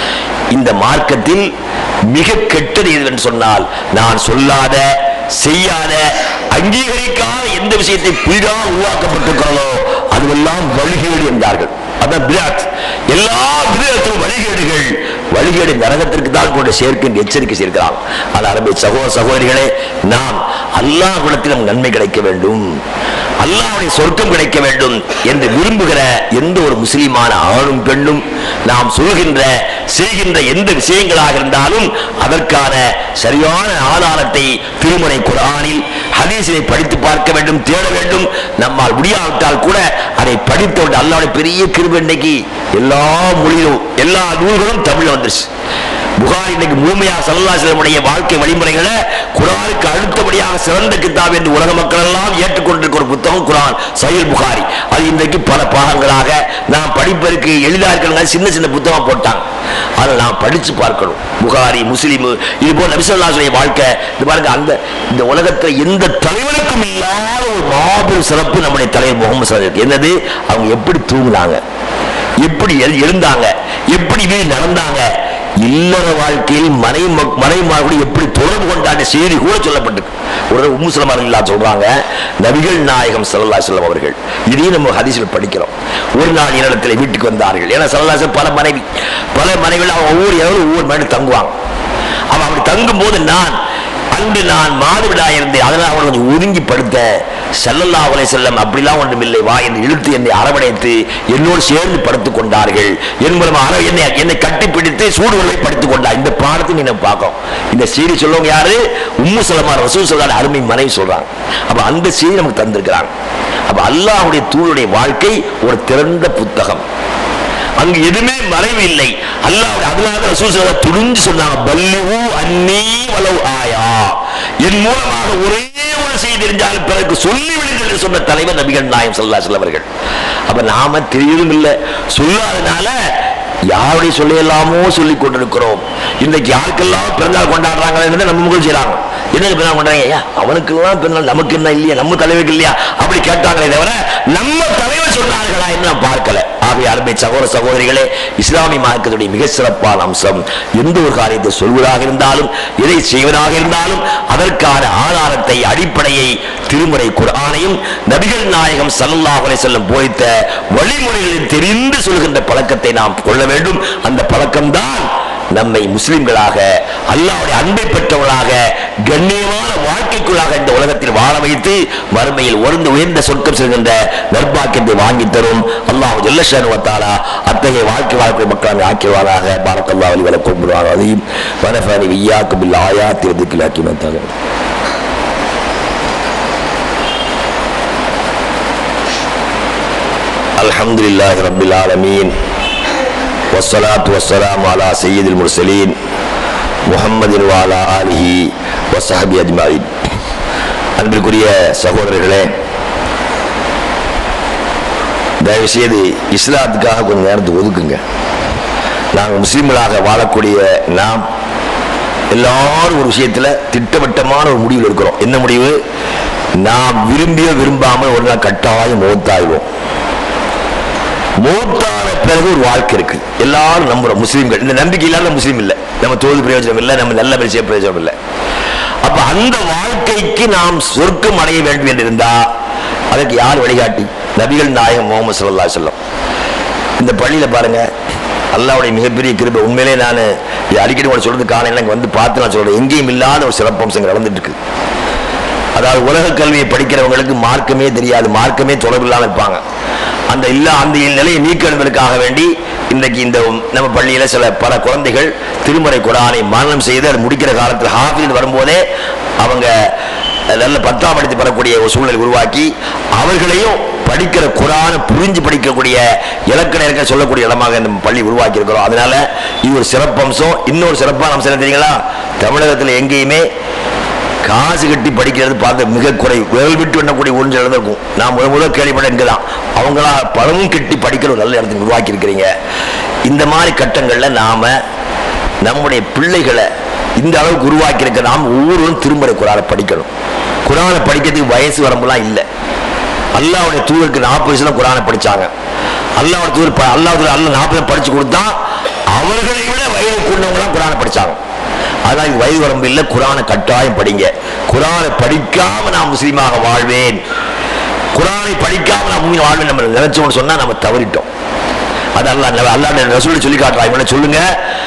இந்த மார்க்கத்தில் மிக கெட்டது எது என்று சொன்னால் நான் சொல்லாத செய்யாத அங்கீகரிக்காத எந்த விஷயத்தை புதிதாக உருவாக்கப்பட்டிருக்கிறதோ அதுவெல்லாம் வழிகேடு என்றார்கள் அதான் பிராத் எல்லா விதத்திலும் வழிகேடுகள் வழிகேடு நரகத்திற்கு தான் கொண்டு சேர்க்கின்ற எச்சரிக்கை சேர்க்கிறான் ஆனால் அரபி சகோதர சகோதரிகளே நாம் அல்லாஹ் குலத்தில் நமக்கு நன்மை கிடைக்க வேண்டும் அல்லாஹ்வுடைய சொர்க்கம் கிடைக்க வேண்டும் என்று விரும்புகிற எந்த ஒரு முஸ்லிமான ஆணும் பெண்ணும் நாம் சொல்கின்ற செய்கின்ற எந்த விஷயங்களாக இருந்தாலும் அதற்கான சரியான ஆதாரத்தை திருமறை குரானில் ஹதீஸினை படித்து பார்க்க வேண்டும் தேட வேண்டும் நம்மால் முடியாவிட்டால் கூட அதை படித்தோடு அல்லாவுடைய பெரிய கிருபை இன்னைக்கு எல்லா மொழியிலும் எல்லா நூல்களும் தமிழ்ல வந்துருச்சு புகார் இன்னைக்கு முழுமையா சல்லாசலமுடைய வாழ்க்கை வழிமுறைகளை குரானுக்கு அடுத்தபடியாக சிறந்த கிதாப் என்று உலக மக்கள் எல்லாம் ஏற்றுக்கொண்டிருக்கிற ஒரு புத்தகம் குரான் சஹீல் புகாரி அது இன்றைக்கு பல பாகங்களாக நாம் படிப்பதற்கு எளிதா இருக்கிறவங்க சின்ன சின்ன புத்தகம் போட்டாங்க அதை நாம் படிச்சு பார்க்கணும் புகாரி முஸ்லிம் இது போல நபிசல்லாசுடைய வாழ்க்கை இது பாருங்க அந்த இந்த உலகத்துல எந்த தலைவனுக்கும் இல்லாத ஒரு மாபெரும் சிறப்பு நம்முடைய தலைவர் முகமது சல்லல்லாஹு என்னது அவங்க எப்படி தூங்குனாங்க எப்படி எழு- எழுந்தாங்க எப்படி வீடு நடந்தாங்க இல்லற வாழ்க்கையில் மனை மனைமாரோடு எப்படி தொடர்பு கொண்டாட செய்தி கூட சொல்லப்பட்டிருக்கு ஒரு உம்மு சலமான் இல்லா சொல்றாங்க நபிகள் நாயகம் சல்லல்லா செல்லம் அவர்கள் இதையும் நம்ம ஹதீஸில் படிக்கிறோம் ஒரு நாள் இரண்டத்தில் வீட்டுக்கு வந்தார்கள் ஏன்னா சல்லல்லா பல மனைவி பல மனைவிகள் அவங்க ஒவ்வொரு இரவு ஒவ்வொரு மனைவி தங்குவாங்க அவன் அப்படி தங்கும் போது நான் அன்று நான் மாதவிடாய் இருந்தேன் அதனால் அவன் கொஞ்சம் ஒதுங்கி படுத்த செல்லல்லா அவளை செல்லம் அப்படிலாம் ஒன்றும் இல்லை வா என்று இழுத்து என்னை அரவணைத்து என்னோடு சேர்ந்து படுத்துக் கொண்டார்கள் என் மூலமா அர- என்னை என்னை கட்டிப்பிடித்து சூடுகளை படுத்துக் கொண்டார் இந்த பாடத்தை நீ நம்ம பார்க்கோம் இந்த செய்தி சொல்லுவங்க யாரு உம்மு சலமா ரசூல் சொல்றாங்க அருமை மனைவி சொல்றாங்க அப்ப அந்த செய்தி நமக்கு தந்திருக்கிறாங்க அப்ப அல்லாஹ்வுடைய தூளுடைய வாழ்க்கை ஒரு திறந்த புத்தகம் அங்கு எதுவுமே மறைவு இல்லை அல்லாஹ் அதனால ரசூல் ஸல்லல்லாஹு துணிஞ்சு சொன்னாங்க பல்லிவு அன்னி வலவ் ஆயா என் மூலமாக ஒரே ஒரு செய்தி தெரிஞ்சாலும் பிறகு சொல்லி விடுங்கள் என்று சொன்ன தலைவர் நபிகள் நாயம் சல்லா அவர்கள் அப்ப நாம தெரியும் இல்லை சொல்லாதனால யாருடைய சொல்லையெல்லாமோ சொல்லி கொண்டிருக்கிறோம் இன்றைக்கு யாருக்கெல்லாம் பிறந்தால் கொண்டாடுறாங்க நம்ம முகல் செய்யறாங்க என்ன பிறந்தால் கொண்டாடுறாங்க ஐயா அவனுக்கெல்லாம் பிறந்தால் நமக்கு என்ன இல்லையா நம்ம தலைவருக்கு இல்லையா அப்படி கேட்டாங்களே தவிர நம்ம தலைவர் சொன்னார்களா என்று நாம் பார்க்கல ஆகவே அருமை சகோதர சகோதரிகளே இஸ்லாமிய மார்க்கத்துடைய மிக சிறப்பான அம்சம் எந்த ஒரு காரியத்தை சொல்வதாக இருந்தாலும் எதை செய்வதாக இருந்தாலும் அதற்கான ஆதாரத்தை அடிப்படையை திருமுறை குர்ஆனையும் நபிகள் நாயகம் ஸல்லல்லாஹு அலைஹி வஸல்லம் போதித்த வழிமுறைகளில் தெரிந்து சொல்கின்ற பழக்கத்தை நாம் கொள்ள வேண்டும் அந்த பழக்கம்தான் நம்மை முஸ்லிம்களாக அல்லாஹ்வுடைய அன்பை பெற்றவர்களாக கண்ணியமான வாழ்க்கைக்குள்ளாக இந்த உலகத்தில் வாழ வைத்து மறுமையில் உயர்ந்த உயர்ந்த சொர்க்கம் செல்கின்ற நற்பாக்கியத்தை வாங்கி தரும் அல்லாஹ் ஜல்லஷானு வத்தாலா அத்தகைய வாழ்க்கை வாழ்க்கை மக்கள் ஆக்கியவாராக பாரக்கல்லா அலி வல கொம்புவார் அதையும் வனஃபானி விய்யாக்கு பில் ஆயாத்தி வதுக்கில் ஆக்கி வந்தாங்க الحمد لله رب العالمين والصلاة والسلام على سيد المرسلين محمد وعلى آله وصحبه أجمعين அன்பிற்குரிய சகோதரர்களே தயவு செய்து இஸ்லாத்துக்காக கொஞ்சம் நேரத்தை ஒதுக்குங்க நாங்கள் முஸ்லீம்களாக வாழக்கூடிய நாம் எல்லாரும் ஒரு விஷயத்தில் திட்டவட்டமான ஒரு முடிவில் இருக்கிறோம் என்ன முடிவு நாம் விரும்பியோ விரும்பாமல் ஒரு நாள் கட்டாயம் மூத்தாய்வோம் மூத்தான பிறகு ஒரு வாழ்க்கை இருக்கு எல்லாரும் நம்புறோம் முஸ்லீம்கள் இந்த நம்பிக்கை இல்லாத முஸ்லீம் இல்லை நம்ம தோது பிரயோஜனம் இல்லை நம்ம நல்ல பேசிய பிரயோஜனம் இல்லை அப்ப அந்த வாழ்க்கைக்கு நாம் சொர்க்கம் அடைய வேண்டும் என்று இருந்தா அதற்கு யார் வழிகாட்டி நபிகள் நாயகம் முகமது சல்லா சொல்லம் இந்த பள்ளியில பாருங்க அல்லாவுடைய மிகப்பெரிய கிருபை உண்மையிலே நான் இது அடிக்கடி கூட சொல்றது காரணம் எனக்கு வந்து பார்த்து நான் சொல்றேன் எங்கேயும் இல்லாத ஒரு சிறப்பம்சங்கள் நடந்துட்டு இருக்கு அதாவது உலக கல்வியை படிக்கிறவங்களுக்கு மார்க்கமே தெரியாது மார்க்கமே தொடர்பு இல்லாமல் இருப்பாங்க அந்த இல்லா அந்த நிலையை நீக்கிறதுக்காக வேண்டி இன்றைக்கு இந்த நம்ம பள்ளியில சில பல குழந்தைகள் திருமறை குரானை மரணம் செய்து அது முடிக்கிற காலத்தில் ஹாஃபில் வரும்போதே அவங்க நல்ல பத்தாம் படித்து பெறக்கூடிய ஒரு சூழ்நிலை உருவாக்கி அவர்களையும் படிக்கிற குரானை புரிஞ்சு படிக்கக்கூடிய இலக்கண இலக்க சொல்லக்கூடிய இடமாக இந்த பள்ளி உருவாக்கி இருக்கிறோம் அதனால இது ஒரு சிறப்பம்சம் இன்னொரு சிறப்பான அம்சம் என்ன தெரியுங்களா தமிழகத்தில் எங்கேயுமே காசு கட்டி படிக்கிறது பார்க்க மிக குறை விரல் விட்டு எண்ணக்கூடிய ஒன்று இருக்கும் நான் முத முதல் கேள்விப்பட்ட இங்கே தான் அவங்களா பணமும் கட்டி படிக்கிற ஒரு நல்ல இடத்துக்கு உருவாக்கி இருக்கிறீங்க இந்த மாதிரி கட்டங்களில் நாம நம்முடைய பிள்ளைகளை இந்த அளவுக்கு உருவாக்கி இருக்க நாம் ஒவ்வொருவரும் திருமுறை குரானை படிக்கணும் குரானை படிக்கிறதுக்கு வயசு வரம்புலாம் இல்லை அல்லாவுடைய தூதருக்கு நாற்பது வயசுல குரானை படிச்சாங்க அல்லாவுடைய தூதர் ப- அல்லாஹ் அல்ல நாற்பது படிச்சு கொடுத்தா அவர்களை விட வயது கூடவங்களாம் குரானை படிச்சாங்க அதான் இது வயது வரம்பு இல்லை குரானை கட்டாயம் படிங்க குரானை படிக்காம நான் முஸ்லீமாக வாழ்வேன் குரானை படிக்காம நான் மூணு வாழ்வேன் நம்ம நினைச்சோம்னு சொன்னா நம்ம தவறிட்டோம் அது அல்லா அல்லாட ரசூல் சொல்லி காட்டுறாங்க இவனை சொல்லுங்க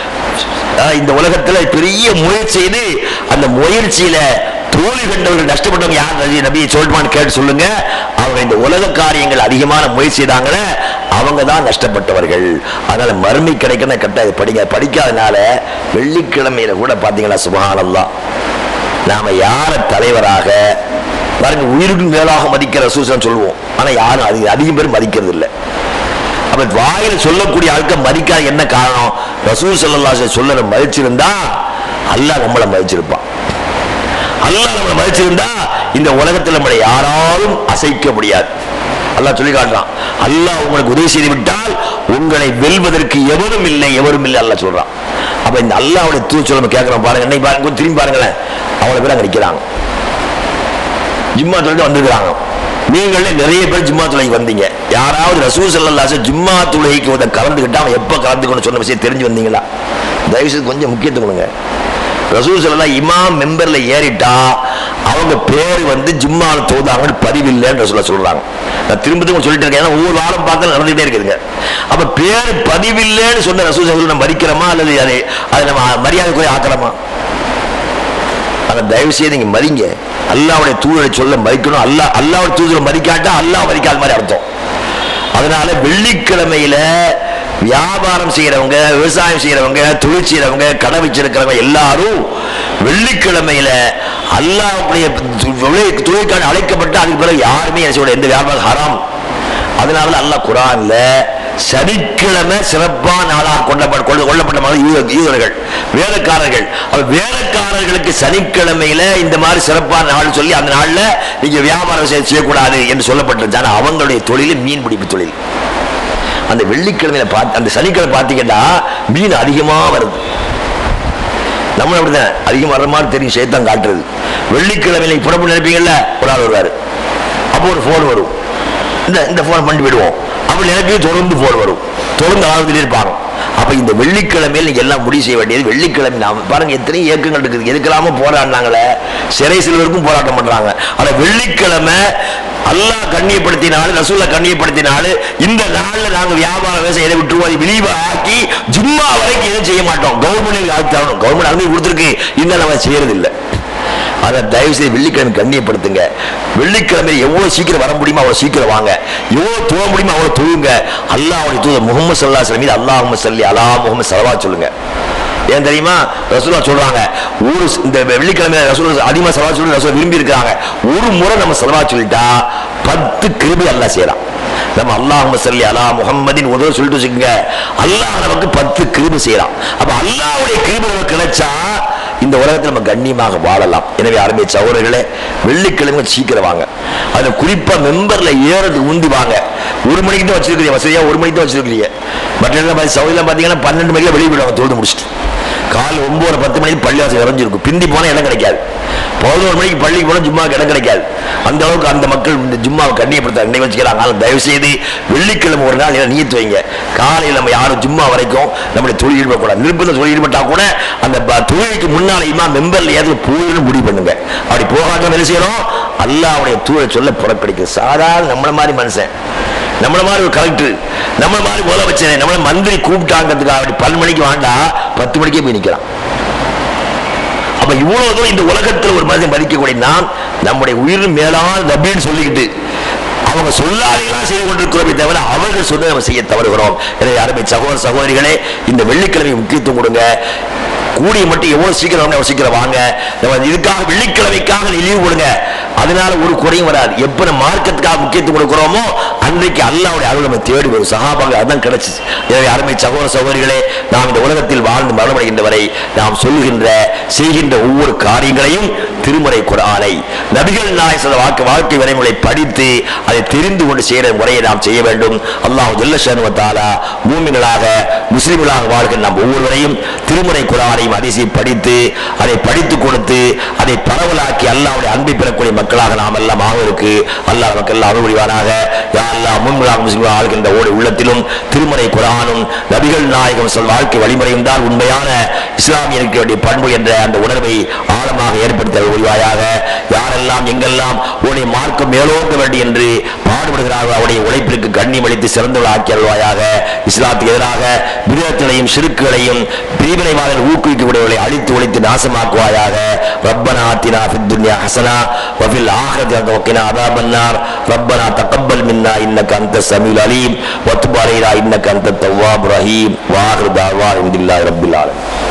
அஹ் இந்த உலகத்துல பெரிய முயற்சி செய்து அந்த முயற்சியில தோல்வி கண்டவர்கள் நஷ்டப்பட்டவங்க யார் நபி நபியை சொல்லிட்டுமான்னு கேட்டு சொல்லுங்க அவங்க இந்த உலக காரியங்கள் அதிகமான முயற்சி செய்தாங்களே அவங்க தான் நஷ்டப்பட்டவர்கள் அதனால மறுமை கிடைக்கிற கட்ட இது படிங்க படிக்காதனால வெள்ளிக்கிழமையில கூட பாத்தீங்களா சுபஹானல்லாஹ் நாம யார தலைவராக பாருங்க உயிருக்கு மேலாக மதிக்கிற ரசூசன் சொல்லுவோம் ஆனா யாரும் அதிக அதிகம் பேர் மதிக்கிறது இல்லை அப்ப வாயில சொல்லக்கூடிய ஆட்கள் மதிக்காத என்ன காரணம் ரசூல் ஸல்லல்லாஹு சொல்ல மதிச்சிருந்தா அல்லாஹ் நம்மளை மதிச்சிருப்பான் அல்லாஹ் நம்மளை மதிச்சிருந்தா இந்த உலகத்தில் நம்மளை யாராலும் அசைக்க முடியாது அல்லாஹ் சொல்லி காட்டுறான் அல்லாஹ் உங்களுக்கு உதவி செய்து விட்டால் உங்களை வெல்வதற்கு எவரும் இல்லை எவரும் இல்லை அல்லாஹ் சொல்றான் அப்ப இந்த அல்லாஹ்வுடைய தூ சொல்ல கேட்கிறோம் பாருங்க இன்னைக்கு பாருங்க கொஞ்சம் திரும்பி பாருங்களேன் அவ்வளவு பேர் அங்க நிக்கிறாங்க ஜிம்மா தொழில் வந்திருக்கிறாங்க நீங்களே நிறைய பேர் ஜிம்மா தொலைக்கு வந்தீங்க யாராவது ரசூல் ஸல்லல்லாஹு ஜிம்மா தொழுகைக்கு வந்து கலந்துக்கிட்டா அவன் எப்போ கலந்துக்கணும் சொன்ன விஷயம் தெரிஞ்சு வந்தீங்களா தயவு செய்து கொஞ்சம் முக்கியத்துவம் கொடுங்க ரசூல் ஸல்லல்லாஹு இமாம் மெம்பர்ல ஏறிட்டா அவங்க பேர் வந்து ஜிம்மால தோதாங்கன்னு பதிவில்லைன்னு சொல்ல சொல்றாங்க நான் திரும்ப திரும்ப சொல்லிட்டு இருக்கேன் ஏன்னா ஒவ்வொரு வாரம் பார்த்தாலும் நடந்துகிட்டே இருக்குதுங்க அப்ப பேர் பதிவில்லைன்னு சொன்ன ரசூல் ஸல்லல்லாஹு நம்ம மதிக்கிறோமா அல்லது அதை அதை நம்ம மரியாதைக்குரிய ஆக்கிறோமா ஆனா தயவு செய்து நீங்க மதிங்க அல்லாவுடைய தூதரை சொல்ல மதிக்கணும் அல்லா அல்லாவுடைய தூதரை மதிக்காட்டா அல்லாஹ் மதிக்காத மாதிரி அர்த்தம் அதனால வெள்ளிக்கிழமையில வியாபாரம் செய்யறவங்க விவசாயம் செய்யறவங்க தொழில் செய்யறவங்க கடை வச்சிருக்கிறவங்க எல்லாரும் வெள்ளிக்கிழமையில அல்லாஹ்வுடைய தொழில் தொழிற்கான அழைக்கப்பட்டு அதுக்கு பிறகு யாருமே என்ன செய்ய எந்த வியாபாரம் ஹராம் அதனால அல்லாஹ் குரான்ல சனிக்கிழமை சிறப்பான நாளாக கொண்டப்பட்ட கொள்ள- கொள்ளப்பட்ட மாதிரி யூத- யூதர்கள் வேலைக்காரர்கள் அப்ப வேலைக்காரர்களுக்கு சனிக்கிழமையில இந்த மாதிரி சிறப்பான நாள் சொல்லி அந்த நாள்ல நீங்க வியாபாரம் செய்ய- செய்யக்கூடாது என்று சொல்லப்பட்டிருச்சு ஆனா அவங்களுடைய தொழில் மீன் பிடிப்பு தொழில் அந்த வெள்ளிக்கிழமையில பார்த்து அந்த சனிக்கிழமை பார்த்தீங்கன்னா மீன் அதிகமா வருது நம்ம அப்படிதான் அதிகம் வர்ற மாதிரி தெரியும் சேத்தான் காட்டுறது வெள்ளிக்கிழமையில புறப்பட்டு நினைப்பீங்கல்ல ஒரு ஆள் வருவாரு அப்போ ஒரு ஃபோன் வரும் இந்த இந்த ஃபோன் பண்ணி விடுவோம் அப்படி நினைப்பி தொடர்ந்து ஃபோன் வரும் தொடர்ந்து ஆளுநர் இருப்பாங்க அப்ப இந்த வெள்ளிக்கிழமையில் நீங்க எல்லாம் முடிவு செய்ய வேண்டியது வெள்ளிக்கிழமை நாம பாருங்க எத்தனை இயக்கங்கள் இருக்குது எதுக்கெல்லாம போராடினாங்களே சிறை செல்வருக்கும் போராட்டம் பண்றாங்க ஆனா வெள்ளிக்கிழமை அல்லாஹ் கண்ணியப்படுத்தினாலும் ரசூல்லா கண்ணியப்படுத்தினாலும் இந்த நாள்ல நாங்க வியாபார விவசாயம் எதை விட்டுருவோம் அதை விழிவா ஆக்கி ஜும்மா வரைக்கும் எதுவும் செய்ய மாட்டோம் கவர்மெண்ட் ஆக்கி தரணும் கவர்மெண்ட் அனுமதி கொடுத்துருக்கு இன்னும் நம்ம செய்யறது இல்லை அதை தயவு செய்து வெள்ளிக்கிழமை கண்ணியப்படுத்துங்க வெள்ளிக்கிழமை எவ்வளவு சீக்கிரம் வர முடியுமோ அவ்வளவு சீக்கிரம் வாங்க எவ்வளவு துவ முடியுமோ அவ்வளவு துவங்க அல்லாஹ்வுடைய தூதர் முகமது சல்லா சொல்லம் மீது அல்லாஹ் சொல்லி அலா முகமது சலவா சொல்லுங்க ஏன் தெரியுமா ரசூலா சொல்றாங்க ஒரு ஸ்- இந்த வெள்ளிக்கிழமை ரசூலா அதிகமா சலவா சொல்லி ரசூலா விரும்பி இருக்காங்க ஒரு முறை நம்ம சலவா சொல்லிட்டா பத்து கிருபி அல்லாஹ் செய்யறான் நம்ம அல்லாஹ் சொல்லி அலா முகம்மதின் உதவ சொல்லிட்டு வச்சுக்கோங்க அல்லாஹ் நமக்கு பத்து கிருபி செய்யறான் அப்ப அல்லாஹ்வுடைய கிருபி நமக்கு கிடைச்சா இந்த உலகத்தில் நம்ம கண்ணியமாக வாழலாம் எனவே அருமை சகோதரர்களே வெள்ளிக்கிழமை சீக்கிரம் வாங்க அதுல குறிப்பா மெம்பர்ல ஏறதுக்கு முந்தி வாங்க ஒரு மணிக்கு தான் வச்சிருக்கிறீங்க வசதியா ஒரு மணிக்கு தான் வச்சிருக்கிறீங்க மற்ற இடத்துல பார்த்து சவுதியில் பார்த்தீங்கன்னா பன்னெண்டு மணிக்கு வெளியே விடுவாங்க தொழுது முடிச்சுட்டு காலை ஒன்பது பத்து மணிக்கு பள்ளிவாசல் இறஞ்சிருக்கும் பிந்தி போனால் இடம் கிடைக்காது பதினோரு மணிக்கு பள்ளிக்கு போனால் ஜும்மாவுக்கு இடம் கிடைக்காது அந்த அளவுக்கு அந்த மக்கள் இந்த ஜும்மாவை கண்ணியப்படுத்த அன்னை வச்சுக்கிறாங்க அதனால தயவு செய்து வெள்ளிக்கிழமை ஒரு நாள் நீத்து வைங்க காலையில் நம்ம யாரும் ஜும்மா வரைக்கும் நம்முடைய தொழில் ஈடுபடக்கூடாது நிர்பந்த தொழில் ஈடுபட்டா கூட அந்த ப- தொழிலுக்கு முன்னாலேயுமா மெம்பர்ல ஏதாவது போயிருந்து முடிவு பண்ணுங்க அப்படி போகாத என்ன செய்யணும் அல்லாவுடைய தூரை சொல்ல புறப்படுக்கு சாதாரண நம்மள மாதிரி மனுஷன் நம்மள மாதிரி ஒரு கலெக்டர் நம்மள மாதிரி முதலமைச்சர் நம்மள மந்திரி கூப்பிட்டாங்கிறதுக்காக அப்படி பல் மணிக்கு வாண்டா பத்து மணிக்கே போய் நிக்கிறான் அப்ப இவ்வளவு தூரம் இந்த உலகத்தில் ஒரு மனிதன் மதிக்கக்கூடிய நாம் நம்முடைய உயிர் மேலான நபின்னு சொல்லிக்கிட்டு அவங்க சொல்லாதெல்லாம் செய்து கொண்டிருக்கிறோமே தவிர அவர்கள் சொன்ன நம்ம செய்ய தவறுகிறோம் எனவே அருமை சகோதர சகோதரிகளே இந்த வெள்ளிக்கிழமை முக்கியத்துவம் கொடுங்க கூடிய மட்டும் எவ்வளவு சீக்கிரம் வாங்க, அவ்வளவு சீக்கிரம் வாங்க நம்ம இதுக்காக வெள்ளிக்கிழமைக்காக லீவு கொடுங்க அதனால ஒரு குறையும் வராது எப்ப நம்ம மார்க்கத்துக்காக முக்கியத்துவம் கொடுக்கிறோமோ அன்றைக்கு அல்லாவுடைய அருள் நம்ம தேடி வரும் சகாபாங்க அதான் கிடைச்சிச்சு எனவே அருமை சகோதர சகோதரிகளே நாம் இந்த உலகத்தில் வாழ்ந்து மரணமடைகின்ற வரை நாம் சொல்லுகின்ற செய்கின்ற ஒவ்வொரு காரியங்களையும் திருமறை குரானை நபிகள் நாய் சில வாக்கு வாழ்க்கை வரைமுறை படித்து அதை தெரிந்து கொண்டு செய்கிற முறையை நாம் செய்ய வேண்டும் அல்லாஹ் ஜல்லஷானுவத்தாலா மூமிகளாக முஸ்லிம்களாக வாழ்கிற நாம் ஒவ்வொருவரையும் திருமுறை குரானையும் அதிசை படித்து அதை படித்து கொடுத்து அதை பரவலாக்கி அல்லாஹ்வுடைய அன்பை பெறக்கூடிய மக்களாக நாம் எல்லாம் ஆவதற்கு அல்லாஹ் நமக்கு எல்லாம் அருள்புரிவானாக யா அல்லாஹ் முன்முகளாக முஸ்லிம்களாக ஆள்கின்ற ஓடு உள்ளத்திலும் திருமறை குரானும் நபிகள் நாயகம் சொல் வாழ்க்கை வழிமுறையும் தான் உண்மையான இஸ்லாமியருக்கு வேண்டிய பண்பு என்ற அந்த உணர்வை ஆழமாக ஏற்படுத்த உரிவாயாக யாரெல்லாம் எங்கெல்லாம் உன்னை மார்க்கம் மேலோக்க வேண்டும் என்று பாடுபடுகிறார்கள் அவருடைய உழைப்பிற்கு கண்ணியம் அளித்து சிறந்தவர்கள் ஆக்கி அல்வாயாக இஸ்லாத்துக்கு எதிராக விதத்திலையும் சிறுக்குகளையும் பிரிவினைவாதல் ஊக்குவிக்கக்கூடியவர்களை அழித்து ஒழித்து நாசமாக்குவாயாக ரப்பனா ஆத்தினா ஃபித் துன்யா ஹசனா வஃபில் ஆஹிரத்தி வக்கினா அதாபன் நார் ரப்பனா தகப்பல் மின்னா இன்னக அந்த சமீல் அலீம் வத்துப் அலைனா இன்னக அந்த தவ்வாப் ரஹீம் வாஹிர் தாவா இந்தில்லாஹி ரப்பில் ஆலமீன்